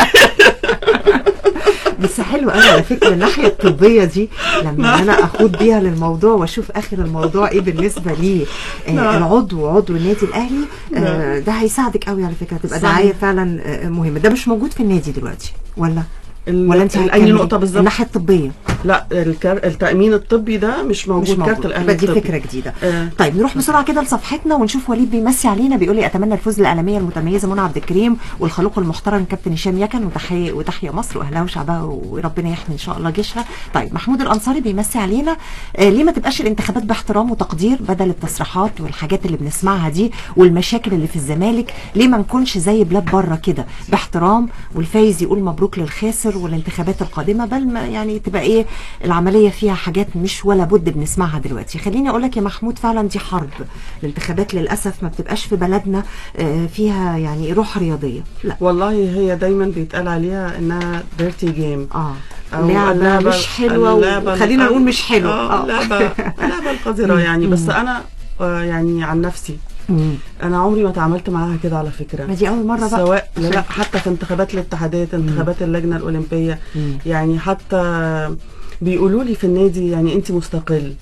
Speaker 3: بس حلو قوي على فكره الناحيه الطبيه دي لما انا اخوض بيها للموضوع واشوف اخر الموضوع ايه بالنسبه لي آه
Speaker 5: نعم.
Speaker 3: العضو عضو النادي الاهلي آه ده هيساعدك قوي على فكره تبقى
Speaker 5: صحيح.
Speaker 3: دعايه فعلا آه مهمه ده مش موجود في النادي دلوقتي ولا
Speaker 5: ال-
Speaker 3: ولا انت
Speaker 5: اي
Speaker 3: هتكملي؟
Speaker 5: نقطه بالظبط
Speaker 3: الناحيه الطبيه
Speaker 5: لا الكار... التامين الطبي ده مش موجود,
Speaker 3: مش موجود
Speaker 5: كارت الاهلي
Speaker 3: يبقى دي
Speaker 5: الطبي.
Speaker 3: فكره جديده
Speaker 5: آه.
Speaker 3: طيب نروح بسرعه كده لصفحتنا ونشوف وليد بيمسي علينا بيقول لي اتمنى الفوز للعالميه المتميزه منى عبد الكريم والخلوق المحترم كابتن هشام يكن وتحيه وتحيه مصر واهلها وشعبها وربنا يحمي ان شاء الله جيشها طيب محمود الانصاري بيمسي علينا آه ليه ما تبقاش الانتخابات باحترام وتقدير بدل التصريحات والحاجات اللي بنسمعها دي والمشاكل اللي في الزمالك ليه ما نكونش زي بلاد بره كده باحترام والفايز يقول مبروك للخاسر والانتخابات القادمه بل ما يعني تبقى ايه العمليه فيها حاجات مش ولا بد بنسمعها دلوقتي خليني اقول لك يا محمود فعلا دي حرب الانتخابات للاسف ما بتبقاش في بلدنا آه، فيها يعني روح رياضيه لا
Speaker 5: والله هي دايما بيتقال عليها انها ديرتي جيم
Speaker 3: اه
Speaker 5: أو
Speaker 3: لعبه مش حلوه
Speaker 5: اللعبة
Speaker 3: خلينا
Speaker 5: الق-
Speaker 3: نقول مش حلوه
Speaker 5: اه اللعبه اللعبه القذره يعني بس انا آه يعني عن نفسي
Speaker 3: مم.
Speaker 5: انا عمري ما تعاملت معاها كده على فكره
Speaker 3: ما دي اول مره بقى
Speaker 5: سواء لا, لا حتى في انتخابات الاتحادات انتخابات اللجنه الاولمبيه يعني حتى بيقولوا لي في النادي يعني انت مستقل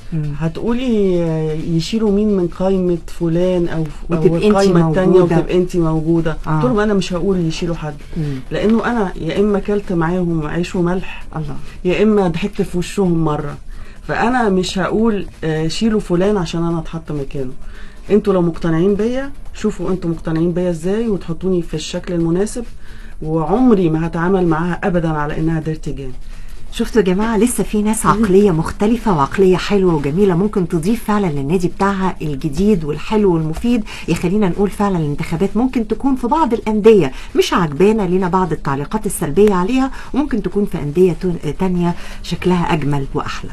Speaker 5: هتقولي يشيلوا مين من قائمه فلان او او
Speaker 3: وتبقي انتي
Speaker 5: القائمه الثانيه
Speaker 3: موجودة.
Speaker 5: وتبقى انت موجوده
Speaker 3: آه.
Speaker 5: قلت لهم انا مش هقول يشيلوا حد
Speaker 3: مم.
Speaker 5: لانه انا يا اما كلت معاهم عيش وملح
Speaker 3: الله
Speaker 5: يا اما ضحكت في وشهم مره فانا مش هقول آه، شيلوا فلان عشان انا اتحط مكانه انتوا لو مقتنعين بيا شوفوا انتوا مقتنعين بيا ازاي وتحطوني في الشكل المناسب وعمري ما هتعامل معاها ابدا على انها ديرتي جيم
Speaker 3: شفتوا يا جماعة لسه في ناس عقلية مختلفة وعقلية حلوة وجميلة ممكن تضيف فعلا للنادي بتاعها الجديد والحلو والمفيد يخلينا نقول فعلا الانتخابات ممكن تكون في بعض الأندية مش عجبانة لنا بعض التعليقات السلبية عليها وممكن تكون في أندية تون- تانية شكلها أجمل وأحلى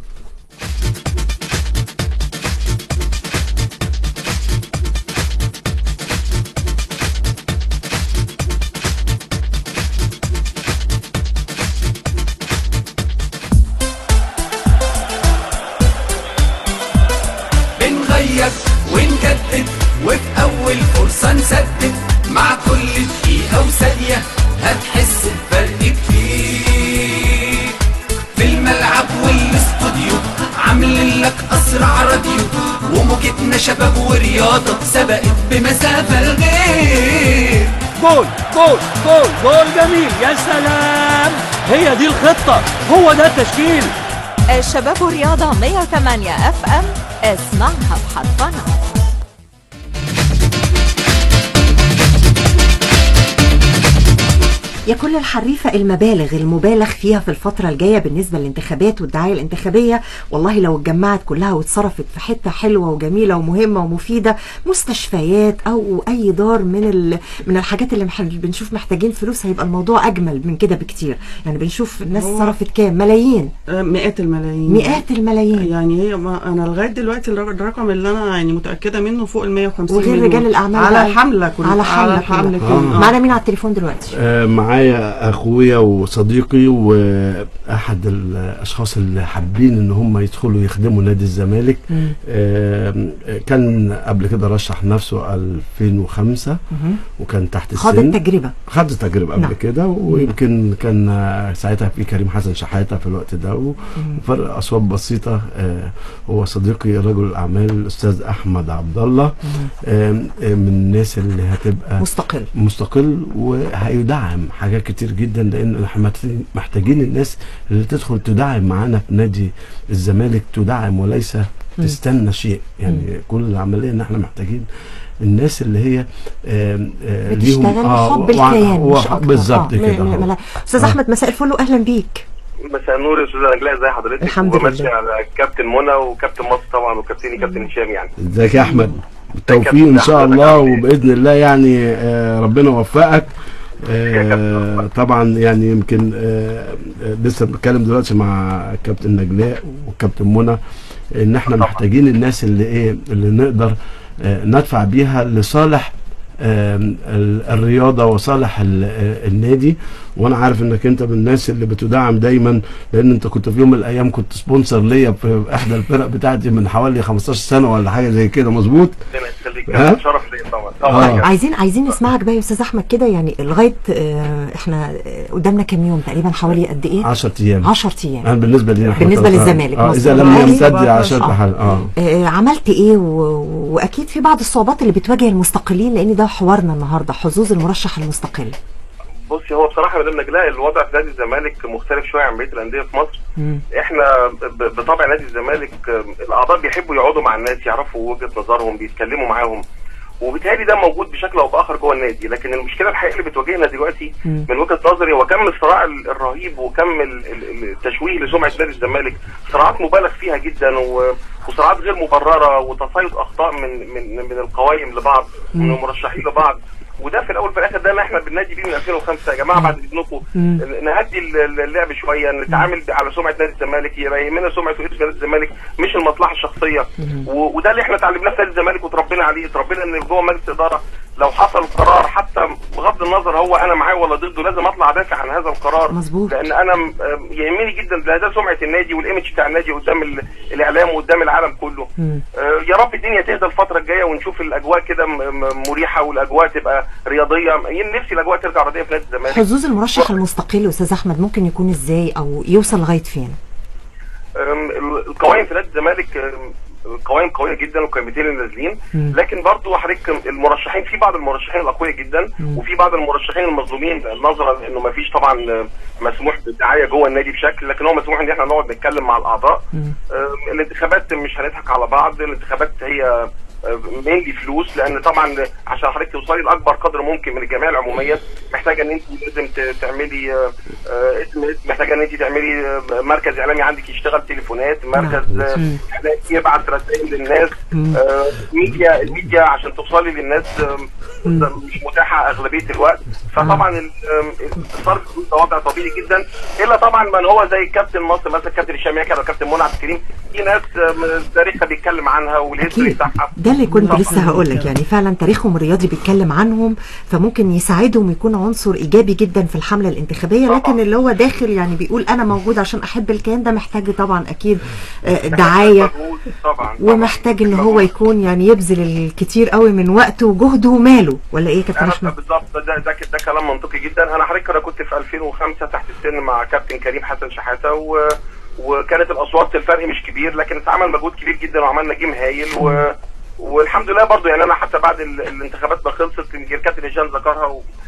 Speaker 7: بنغير ونجدد وفي أول فرصة نسدد مع كل دقيقة وثانية هتحس بفرق كتير في الملعب والاستوديو عاملين لك أسرع راديو وموجتنا شباب ورياضة سبقت بمسافة الغير
Speaker 8: جول جول جول جول جميل يا سلام هي دي الخطة هو ده التشكيل
Speaker 9: الشباب والرياضة 108 اف ام اسمعها بحرفنة
Speaker 3: يا كل الحريفة المبالغ المبالغ فيها في الفترة الجاية بالنسبة للانتخابات والدعاية الانتخابية والله لو اتجمعت كلها واتصرفت في حتة حلوة وجميلة ومهمة ومفيدة مستشفيات أو أي دار من ال... من الحاجات اللي مح... بنشوف محتاجين فلوس هيبقى الموضوع أجمل من كده بكتير يعني بنشوف الناس
Speaker 5: هو-
Speaker 3: صرفت كام ملايين
Speaker 5: آه، مئات الملايين
Speaker 3: مئات الملايين
Speaker 5: يعني هي ما انا لغايه دلوقتي الر- الرقم اللي انا يعني متاكده منه فوق ال 150
Speaker 3: وغير
Speaker 5: مليون.
Speaker 3: رجال الأعمال
Speaker 5: على
Speaker 3: بقى.
Speaker 5: الحمله كلها
Speaker 3: على حملة
Speaker 5: على الحمله
Speaker 3: كلها.
Speaker 5: كلها
Speaker 3: معانا مين على التليفون دلوقتي
Speaker 4: آه، معايا اخويا وصديقي واحد الاشخاص اللي حابين ان هم يدخلوا يخدموا نادي الزمالك آه، كان قبل كده رشح نفسه 2005 وكان تحت السن
Speaker 3: خاض التجربة
Speaker 4: خد تجربه قبل
Speaker 3: نعم.
Speaker 4: كده ويمكن كان آه، ساعتها في كريم حسن شحاته في الوقت ده وفرق اصوات بسيطه آه، هو صديقي رجل الاعمال الاستاذ احمد عبد الله آه، آه، من الناس اللي هتبقى
Speaker 3: مستقل
Speaker 4: مستقل وهيدعم حاجات كتير جدا لان احنا محتاجين- محتاجين الناس اللي تدخل تدعم معانا في نادي الزمالك تدعم وليس تستنى شيء يعني كل العمليه ان احنا محتاجين الناس اللي هي آم، آه، ليهم
Speaker 3: بتشتغل بحب
Speaker 4: وع-
Speaker 3: الكيان
Speaker 4: وع-
Speaker 3: مش أكتر
Speaker 4: بالظبط
Speaker 3: آه،
Speaker 4: كده
Speaker 3: م- م-
Speaker 4: أهو.
Speaker 3: م- أستاذ
Speaker 4: آه.
Speaker 3: أحمد مساء الفل وأهلا بيك
Speaker 10: مساء النور يا استاذه نجلاء ازي حضرتك
Speaker 3: الحمد
Speaker 10: وبمسي
Speaker 3: لله.
Speaker 10: على كابتن منى وكابتن مصر طبعا وكابتني كابتن هشام يعني
Speaker 4: ازيك يا احمد بالتوفيق ان شاء الله وباذن الله يعني آه، ربنا يوفقك آه، طبعا يعني يمكن آه، آه، لسه بنتكلم دلوقتي مع كابتن نجلاء وكابتن منى ان احنا محتاجين الناس اللي ايه اللي نقدر آه، ندفع بيها لصالح آم، ال- الرياضه وصالح ال- آه، النادي وانا عارف انك انت من الناس اللي بتدعم دايما لان انت كنت في يوم من الايام كنت سبونسر ليا في احدى الفرق بتاعتي من حوالي 15 سنه ولا حاجه زي كده مظبوط
Speaker 10: ربنا يخليك
Speaker 4: ها؟
Speaker 10: كابتن شرف ليا طبعا
Speaker 4: آه.
Speaker 10: طبعا يعني.
Speaker 3: عايزين عايزين نسمعك بقى يا استاذ احمد كده يعني لغايه آه، احنا آه، قدامنا كام يوم تقريبا حوالي قد ايه
Speaker 4: 10 ايام
Speaker 3: 10 ايام
Speaker 4: انا بالنسبه لي
Speaker 3: بالنسبة للزمالك،
Speaker 4: اه اذا
Speaker 3: مظبوط.
Speaker 4: لم
Speaker 3: آه.
Speaker 4: يمتد
Speaker 5: آه.
Speaker 4: 10 حل اه
Speaker 3: آه، عملت ايه و... واكيد في بعض الصعوبات اللي بتواجه المستقلين لان ده حوارنا النهارده حظوظ المرشح المستقل
Speaker 10: بصي هو بصراحه يا مدام نجلاء الوضع في نادي الزمالك مختلف شويه عن بقيه الانديه في مصر
Speaker 3: مم.
Speaker 10: احنا ب- بطبع نادي الزمالك آم، الاعضاء بيحبوا يقعدوا مع الناس يعرفوا وجهه نظرهم بيتكلموا معاهم وبالتالي ده موجود بشكل او باخر جوه النادي لكن المشكله الحقيقيه اللي بتواجهنا دلوقتي
Speaker 3: مم.
Speaker 10: من وجهه نظري هو كم الصراع ال- الرهيب وكم ال- ال- التشويه لسمعه نادي الزمالك صراعات مبالغ فيها جدا و- وصراعات غير مبرره وتصيد اخطاء من من من القوائم لبعض من المرشحين لبعض وده في الاول في الاخر ده اللي احنا بننادي بيه من 2005 يا جماعه بعد اذنكم
Speaker 3: مم.
Speaker 10: نهدي ال- اللعب شويه نتعامل على سمعه نادي الزمالك يبقى يهمنا سمعه واسم نادي الزمالك مش المصلحه الشخصيه و- وده اللي احنا اتعلمناه في نادي الزمالك وتربينا عليه اتربينا ان جوه مجلس اداره لو حصل قرار حتى بغض النظر هو انا معاه ولا ضده لازم اطلع ادافع عن هذا القرار
Speaker 3: مظبوط.
Speaker 10: لان انا م- آم، يهمني جدا ده, ده سمعه النادي والايمج بتاع النادي قدام ال- الاعلام وقدام العالم كله
Speaker 3: مم.
Speaker 10: آه، يا رب الدنيا تهدى الفتره الجايه ونشوف الاجواء كده م- م- مريحه والاجواء تبقى رياضيه نفسي الاجواء ترجع رياضيه في نادي الزمالك
Speaker 3: حظوظ المرشح المستقل يا استاذ احمد ممكن يكون ازاي او يوصل لغايه فين
Speaker 10: أم، ال- القوائم في نادي الزمالك أم، قوائم قويه جدا والقائمتين اللي نازلين
Speaker 3: مم.
Speaker 10: لكن برضو حضرتك المرشحين في بعض المرشحين الاقوياء جدا وفي بعض المرشحين المظلومين نظرا لانه ما فيش طبعا أم، مسموح بالدعايه جوه النادي بشكل لكن هو مسموح ان احنا نقعد نتكلم مع الاعضاء أم، الانتخابات مش هنضحك على بعض الانتخابات هي مينلي فلوس لان طبعا عشان حضرتك توصلي لاكبر قدر ممكن من الجمعيه العموميه محتاجه ان انت لازم ت- تعملي آه، آه، اسم اسم محتاجه ان انت تعملي آه، مركز اعلامي عندك يشتغل تليفونات مركز آه، إعلامي يبعت رسائل للناس آه، ميديا الميديا عشان توصلي للناس آه، مش متاحه اغلبيه الوقت فطبعا ال- آم، صار ده وضع طبيعي جدا الا طبعا من هو زي كابتن مصر مثلا كابتن هشام ياكل وكابتن منى عبد الكريم في ناس آم، تاريخها بيتكلم عنها والهيستوري
Speaker 3: اكيد
Speaker 10: بتاعها
Speaker 3: ده اللي كنت لسه هقول لك يعني فعلا تاريخهم الرياضي بيتكلم عنهم فممكن يساعدهم يكون عنصر ايجابي جدا في الحمله الانتخابيه
Speaker 10: طبعاً.
Speaker 3: لكن اللي هو داخل يعني بيقول انا موجود عشان احب الكيان ده محتاج طبعا اكيد آه، دعايه
Speaker 10: مجهود طبعا
Speaker 3: ومحتاج ان هو يكون يعني يبذل الكتير قوي من وقته وجهده وماله ولا ايه يا كابتن
Speaker 10: انا
Speaker 3: احمد
Speaker 10: بالظبط ده ده ده كلام منطقي جدا انا حضرتك انا كنت في 2005 تحت السن مع كابتن كريم حسن شحاته و وكانت الاصوات الفرق مش كبير لكن اتعمل مجهود كبير جدا وعملنا جيم هايل و والحمد لله برضو يعني انا حتى بعد ال- الانتخابات ما خلصت يمكن كابتن هشام ذكرها و...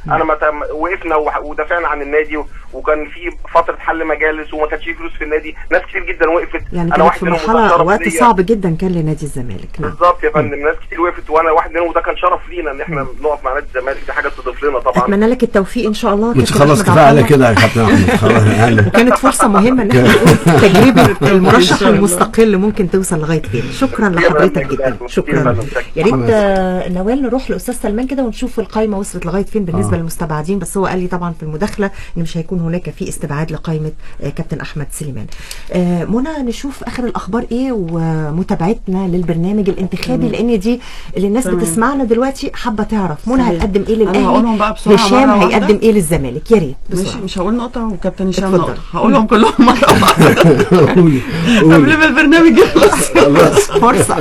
Speaker 10: انا ما تم- وقفنا وح- ودافعنا عن النادي و- وكان في فتره حل مجالس وما كانش في فلوس في النادي ناس كتير جدا وقفت
Speaker 3: يعني
Speaker 10: انا
Speaker 3: كانت
Speaker 10: واحد
Speaker 3: في
Speaker 10: منهم وده
Speaker 3: مرحله
Speaker 10: شرف
Speaker 3: وقت
Speaker 10: ليا.
Speaker 3: صعب جدا كان لنادي الزمالك نعم
Speaker 10: بالظبط يا فندم ناس كتير وقفت وانا واحد منهم وده كان شرف لينا ان احنا نقف مع نادي الزمالك دي حاجه تضيف لنا طبعا
Speaker 3: اتمنى لك التوفيق ان شاء الله
Speaker 4: مش
Speaker 3: كابتن
Speaker 4: خلاص
Speaker 3: أحمد
Speaker 4: كفايه
Speaker 3: عبد
Speaker 4: على
Speaker 3: الله.
Speaker 4: كده يا كابتن احمد خلاص يعني
Speaker 3: وكانت فرصة مهمة ان احنا نقول تجربة المرشح
Speaker 5: إن شاء الله.
Speaker 3: المستقل ممكن توصل لغاية فين شكرا لحضرتك جدا شكرا يا ريت
Speaker 4: حماس.
Speaker 3: آه، نوال نروح لاستاذ سلمان كده ونشوف القائمة وصلت لغاية فين بالنسبة
Speaker 4: آه.
Speaker 3: للمستبعدين بس هو قال لي طبعا في المداخلة ان مش هيكون هناك في استبعاد لقائمة آه، كابتن احمد سليمان آه، منى نشوف اخر الاخبار ايه ومتابعتنا للبرنامج الانتخابي لان دي اللي الناس
Speaker 5: تمام.
Speaker 3: بتسمعنا دلوقتي حابة تعرف منى
Speaker 5: صحيح.
Speaker 3: هتقدم ايه
Speaker 5: أنا هقولهم
Speaker 3: للاهلي
Speaker 5: بقى بسرعة
Speaker 3: هشام
Speaker 5: مرة واحدة.
Speaker 3: هيقدم ايه للزمالك يا ريت
Speaker 5: مش
Speaker 3: بسرعة
Speaker 5: مش هقول نقطة وكابتن هشام
Speaker 3: اتفضل.
Speaker 5: نقطة هقولهم كلهم مرة واحدة
Speaker 4: قولي
Speaker 5: قبل
Speaker 4: قولي
Speaker 5: ما البرنامج يخلص
Speaker 4: خلاص
Speaker 3: فرصة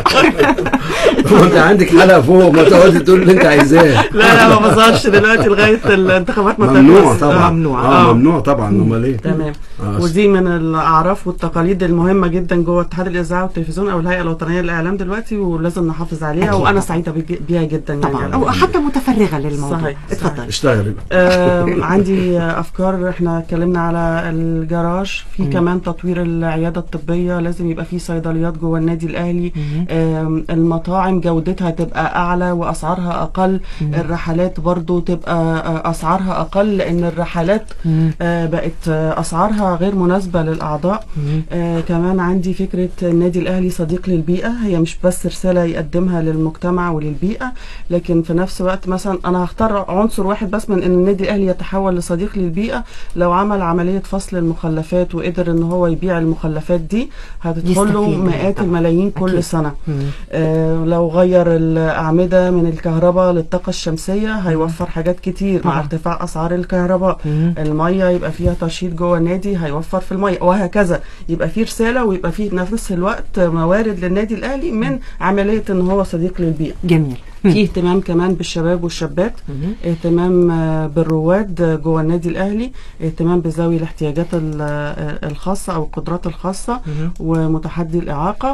Speaker 4: هو انت عندك حلقه فوق ما تقعدي تقول اللي انت عايزاه
Speaker 5: لا لا ما بظهرش دلوقتي لغاية الانتخابات ما
Speaker 4: ممنوع
Speaker 5: تخلص.
Speaker 4: طبعا
Speaker 5: آه،
Speaker 3: ممنوع.
Speaker 4: اه ممنوع طبعا امال ايه
Speaker 5: تمام
Speaker 4: آه.
Speaker 5: ودي من الاعراف والتقاليد المهمه جدا جوه اتحاد الاذاعه والتلفزيون او الهيئه الوطنيه للاعلام دلوقتي ولازم نحافظ عليها
Speaker 3: أكيد.
Speaker 5: وانا سعيده بيج- بيها جدا يعني
Speaker 3: طبعا
Speaker 5: على
Speaker 3: او
Speaker 5: فكرة.
Speaker 3: حتى متفرغه للموضوع
Speaker 5: صحيح،
Speaker 3: اتفضل
Speaker 4: اشتغلي بقى
Speaker 5: آم، عندي افكار احنا اتكلمنا على الجراج في كمان تطوير العياده الطبيه لازم يبقى في صيدليات جوه النادي الاهلي آم، المطاعم جودتها تبقى اعلى واسعارها اقل الرحلات برضو تبقى آه، اسعارها اقل لان الرحلات آه، بقت آه، اسعارها غير مناسبه للاعضاء آه، كمان عندي فكره النادي الاهلي صديق للبيئه هي مش بس رساله يقدمها للمجتمع وللبيئه لكن في نفس الوقت مثلا انا هختار عنصر واحد بس من ان النادي الاهلي يتحول لصديق للبيئه لو عمل عمليه فصل المخلفات وقدر ان هو يبيع المخلفات دي هتدخل له
Speaker 3: يستفيد منها
Speaker 5: مئات
Speaker 3: طبعاً.
Speaker 5: الملايين كل
Speaker 3: أكيد.
Speaker 5: سنه
Speaker 3: مم.
Speaker 5: آه لو غير الاعمده من الكهرباء للطاقه الشمسيه هيوفر حاجات كتير مع
Speaker 3: طبعاً.
Speaker 5: ارتفاع اسعار الكهرباء
Speaker 3: مم.
Speaker 5: الميه يبقى فيها ترشيد جوه النادي هيوفر في الميه وهكذا يبقى في رساله ويبقى في نفس الوقت موارد للنادي الاهلي من عمليه ان هو صديق للبيئه
Speaker 3: جميل
Speaker 5: في اهتمام كمان بالشباب والشابات اهتمام آه، بالرواد آه، جوه النادي الاهلي اهتمام بذوي الاحتياجات ال- آه، الخاصه او القدرات الخاصه ومتحدي الاعاقه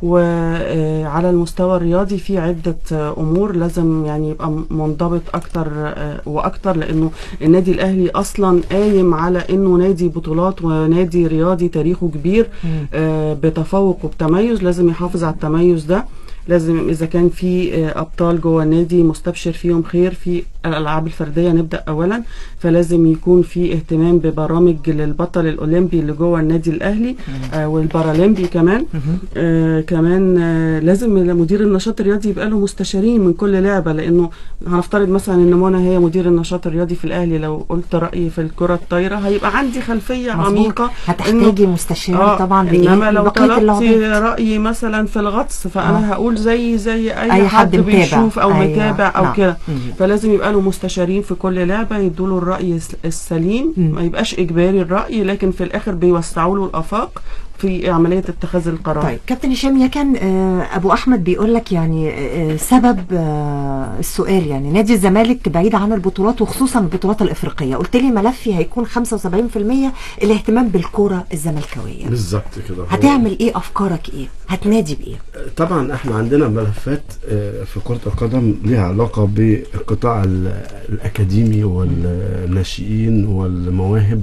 Speaker 5: وعلى المستوى الرياضي في عدة آه، أمور لازم يعني يبقى م- منضبط أكتر آه، وأكتر لأنه النادي الأهلي أصلا قايم على أنه نادي بطولات ونادي رياضي تاريخه كبير آه، بتفوق وبتميز لازم يحافظ على التميز ده لازم اذا كان في آه، ابطال جوه النادي مستبشر فيهم خير في الالعاب الفرديه نبدا اولا فلازم يكون في اهتمام ببرامج للبطل الاولمبي اللي جوه النادي الاهلي آه والبارالمبي كمان آه كمان آه لازم مدير النشاط الرياضي يبقى له مستشارين من كل لعبه لانه هنفترض مثلا ان منى هي مدير النشاط الرياضي في الاهلي لو قلت رايي في الكره الطايره هيبقى عندي خلفيه
Speaker 3: مظبوط.
Speaker 5: عميقه
Speaker 3: هتحتاجي مستشار طبعا لإيه؟
Speaker 5: انما لو
Speaker 3: لبقية
Speaker 5: طلبتي
Speaker 3: اللعبات.
Speaker 5: رايي مثلا في الغطس فانا
Speaker 3: آه.
Speaker 5: هقول زي زي اي,
Speaker 3: أي حد
Speaker 5: حد,
Speaker 3: متابع.
Speaker 5: بيشوف او
Speaker 3: أيوة.
Speaker 5: متابع او
Speaker 3: نعم.
Speaker 5: كده
Speaker 3: مم.
Speaker 5: فلازم يبقى له مستشارين في كل لعبه يدوا له الراي الس- السليم
Speaker 3: مم.
Speaker 5: ما يبقاش اجباري الراي لكن في الاخر بيوسعوا له الافاق في عمليه اتخاذ القرار
Speaker 3: طيب كابتن هشام يا كان آه، ابو احمد بيقول لك يعني آه، سبب آه، السؤال يعني نادي الزمالك بعيد عن البطولات وخصوصا البطولات الافريقيه قلت لي ملفي هيكون 75% الاهتمام بالكره الزملكاويه
Speaker 4: بالظبط كده هو-
Speaker 3: هتعمل ايه افكارك ايه هتنادي بايه
Speaker 4: طبعا احنا عندنا ملفات آه، في كرة القدم ليها علاقة بالقطاع ال- الأكاديمي والناشئين والمواهب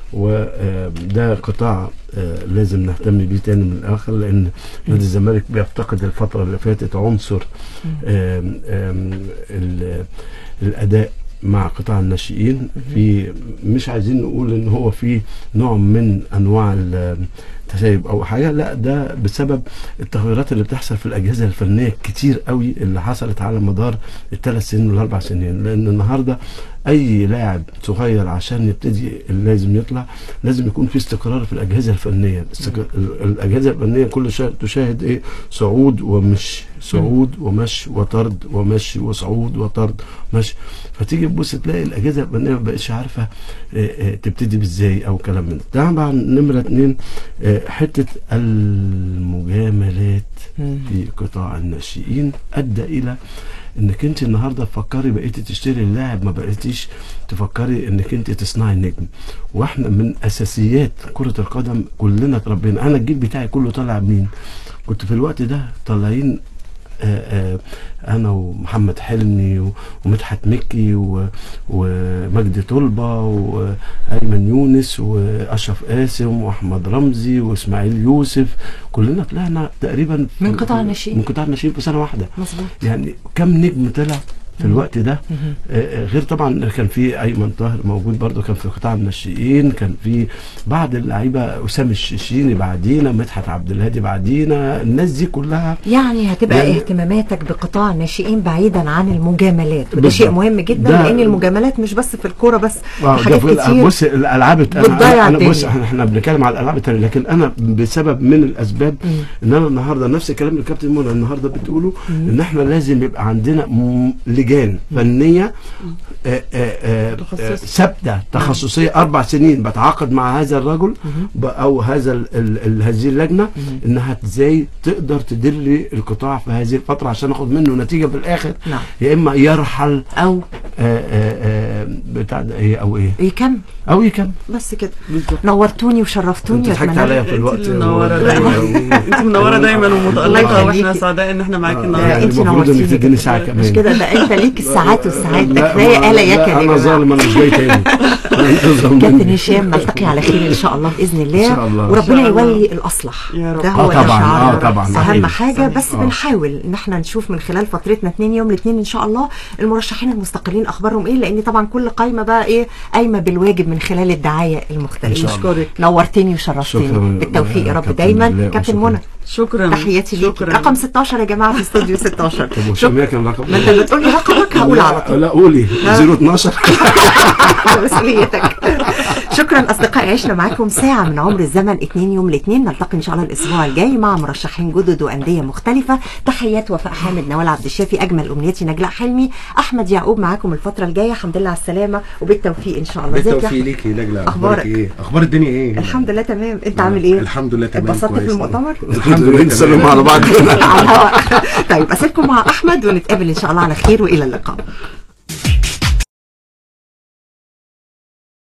Speaker 4: وده قطاع آه، لازم نهتم بيه تاني من الآخر لأن نادي الزمالك بيفتقد الفترة اللي فاتت عنصر آم، آم، ال- الأداء مع قطاع الناشئين في مش عايزين نقول ان هو في نوع من انواع التسيب او حاجه لا ده بسبب التغيرات اللي بتحصل في الاجهزه الفنيه كتير قوي اللي حصلت على مدار الثلاث سنين والاربع سنين لان النهارده اي لاعب صغير عشان يبتدي لازم يطلع لازم يكون في استقرار في الاجهزه الفنيه استق- ال- الاجهزه الفنيه كل شيء تشاهد ايه صعود ومش صعود ومشي وطرد ومشي وصعود وطرد مشي فتيجي تبص تلاقي الاجهزه الفنيه ما بقتش عارفه آه، آه، تبتدي بازاي او كلام من ده طبعا نمره اتنين آه، حته المجاملات في قطاع الناشئين ادى الى انك انت النهارده تفكري بقيتي تشتري اللاعب ما بقيتيش تفكري انك انت تصنعي النجم واحنا من اساسيات كره القدم كلنا اتربينا انا الجيل بتاعي كله طالع مين كنت في الوقت ده طالعين آه، انا ومحمد حلمي و- ومدحت مكي و- ومجدي طلبه وايمن يونس واشرف قاسم واحمد رمزي واسماعيل يوسف كلنا طلعنا تقريبا في-
Speaker 3: من قطاع الناشئين.
Speaker 4: من قطاع الناشئين في سنه واحده
Speaker 3: مظبوط
Speaker 4: يعني كم نجم طلع في الوقت ده آه، آه، غير طبعا كان في ايمن طاهر موجود برضو كان في قطاع الناشئين كان في بعض اللعيبه اسامه الشيشيني بعدينا مدحت عبد الهادي بعدينا الناس دي كلها
Speaker 3: يعني هتبقى
Speaker 4: يعني-
Speaker 3: اهتماماتك بقطاع الناشئين بعيدا عن المجاملات وده
Speaker 4: بالظبط.
Speaker 3: شيء مهم جدا
Speaker 4: ده-
Speaker 3: لان المجاملات مش بس في الكوره بس
Speaker 4: آه،
Speaker 3: في
Speaker 4: ده
Speaker 3: حاجات
Speaker 4: في الأ-
Speaker 3: كتير
Speaker 4: بص الالعاب الت-
Speaker 3: بتضيع
Speaker 4: انا, أنا بص
Speaker 3: الدنيا.
Speaker 4: احنا احنا بنتكلم على الالعاب التانية لكن انا بسبب من الاسباب ان انا النهارده نفس الكلام اللي الكابتن منى النهارده بتقوله ان احنا لازم يبقى عندنا م- لجان فنيه آه، آه، آه، آه، ثابته تخصصيه اربع سنين بتعاقد مع هذا الرجل ب- او هذا ال- ال- ال- هذه اللجنه انها ازاي تقدر تدير لي القطاع في هذه الفتره عشان اخد منه نتيجه في الاخر
Speaker 3: نعم.
Speaker 4: يا اما يرحل
Speaker 3: او
Speaker 4: آه، آه، آه، بتاع ده ايه او ايه
Speaker 3: يكمل
Speaker 4: او يكمل
Speaker 3: بس كده نورتوني وشرفتوني
Speaker 4: انت ضحكت
Speaker 3: وأتمنى
Speaker 4: عليا في
Speaker 5: انت
Speaker 4: الوقت
Speaker 5: اللي منوره دايما انت منوره دايما
Speaker 3: الله
Speaker 5: ومتالقه
Speaker 3: يخليكي.
Speaker 5: واحنا سعداء ان احنا معاكي
Speaker 3: لا،
Speaker 5: النهارده
Speaker 4: يعني
Speaker 3: انت
Speaker 4: المفروض
Speaker 3: نورتيني
Speaker 4: انك تديني
Speaker 3: كده.
Speaker 4: ساعه كمان
Speaker 3: مش كده ده انت ليك الساعات والساعات ده
Speaker 4: لا،
Speaker 3: كفايه
Speaker 4: ما-
Speaker 3: قال ياك
Speaker 4: لا،
Speaker 3: يا
Speaker 4: انا
Speaker 3: جماعه
Speaker 4: ظالم انا مش جاي تاني أنت ظالمني.
Speaker 3: كابتن هشام نلتقي على خير ان شاء الله باذن الله
Speaker 4: إن شاء الله.
Speaker 3: وربنا
Speaker 5: إن شاء الله.
Speaker 3: يولي الاصلح
Speaker 5: يا رب.
Speaker 3: ده
Speaker 4: آه
Speaker 3: هو ده
Speaker 4: طبعاً،
Speaker 3: شعار
Speaker 4: آه طبعاً،
Speaker 3: اهم
Speaker 4: صحيح.
Speaker 3: حاجه بس
Speaker 4: آه.
Speaker 3: بنحاول ان احنا نشوف من خلال فترتنا اتنين يوم الاثنين ان شاء الله المرشحين المستقلين اخبارهم ايه لان طبعا كل قايمه بقى ايه قايمه بالواجب من خلال الدعايه المختلفه
Speaker 4: إن شاء الله.
Speaker 5: نشكرك
Speaker 3: نورتني وشرفتني
Speaker 4: شكراً.
Speaker 3: بالتوفيق يا رب
Speaker 4: كابتن
Speaker 3: دايما
Speaker 4: بالله
Speaker 3: كابتن
Speaker 4: وشكراً.
Speaker 3: منى
Speaker 5: شكرا
Speaker 3: تحياتي ليك
Speaker 5: شكرا
Speaker 3: رقم 16 يا جماعه في استوديو 16
Speaker 4: طب
Speaker 3: شكرا
Speaker 4: وشمية كان رقم
Speaker 3: ما انت اللي تقول لي رقمك هقول على طول
Speaker 4: لا قولي 012
Speaker 3: مسؤوليتك شكرا اصدقائي عشنا معاكم ساعه من عمر الزمن اتنين يوم الاثنين نلتقي ان شاء الله الاسبوع الجاي مع مرشحين جدد وانديه مختلفه تحيات وفاء حامد نوال عبد الشافي اجمل امنياتي نجلاء حلمي احمد يعقوب معاكم الفتره الجايه الحمد لله على السلامه وبالتوفيق ان شاء الله ازيك يا
Speaker 2: بالتوفيق
Speaker 3: أحمد؟
Speaker 2: ليكي نجلة
Speaker 3: أخبارك؟
Speaker 2: اخبارك ايه اخبار الدنيا ايه
Speaker 3: الحمد لله تمام انت عامل ايه
Speaker 2: الحمد لله تمام
Speaker 3: اتبسطت في
Speaker 2: كويس.
Speaker 3: المؤتمر
Speaker 2: الحمد لله
Speaker 4: نسلم
Speaker 2: تمام.
Speaker 4: على بعض
Speaker 3: على الهواء طيب اسيبكم مع احمد ونتقابل ان شاء الله على خير والى اللقاء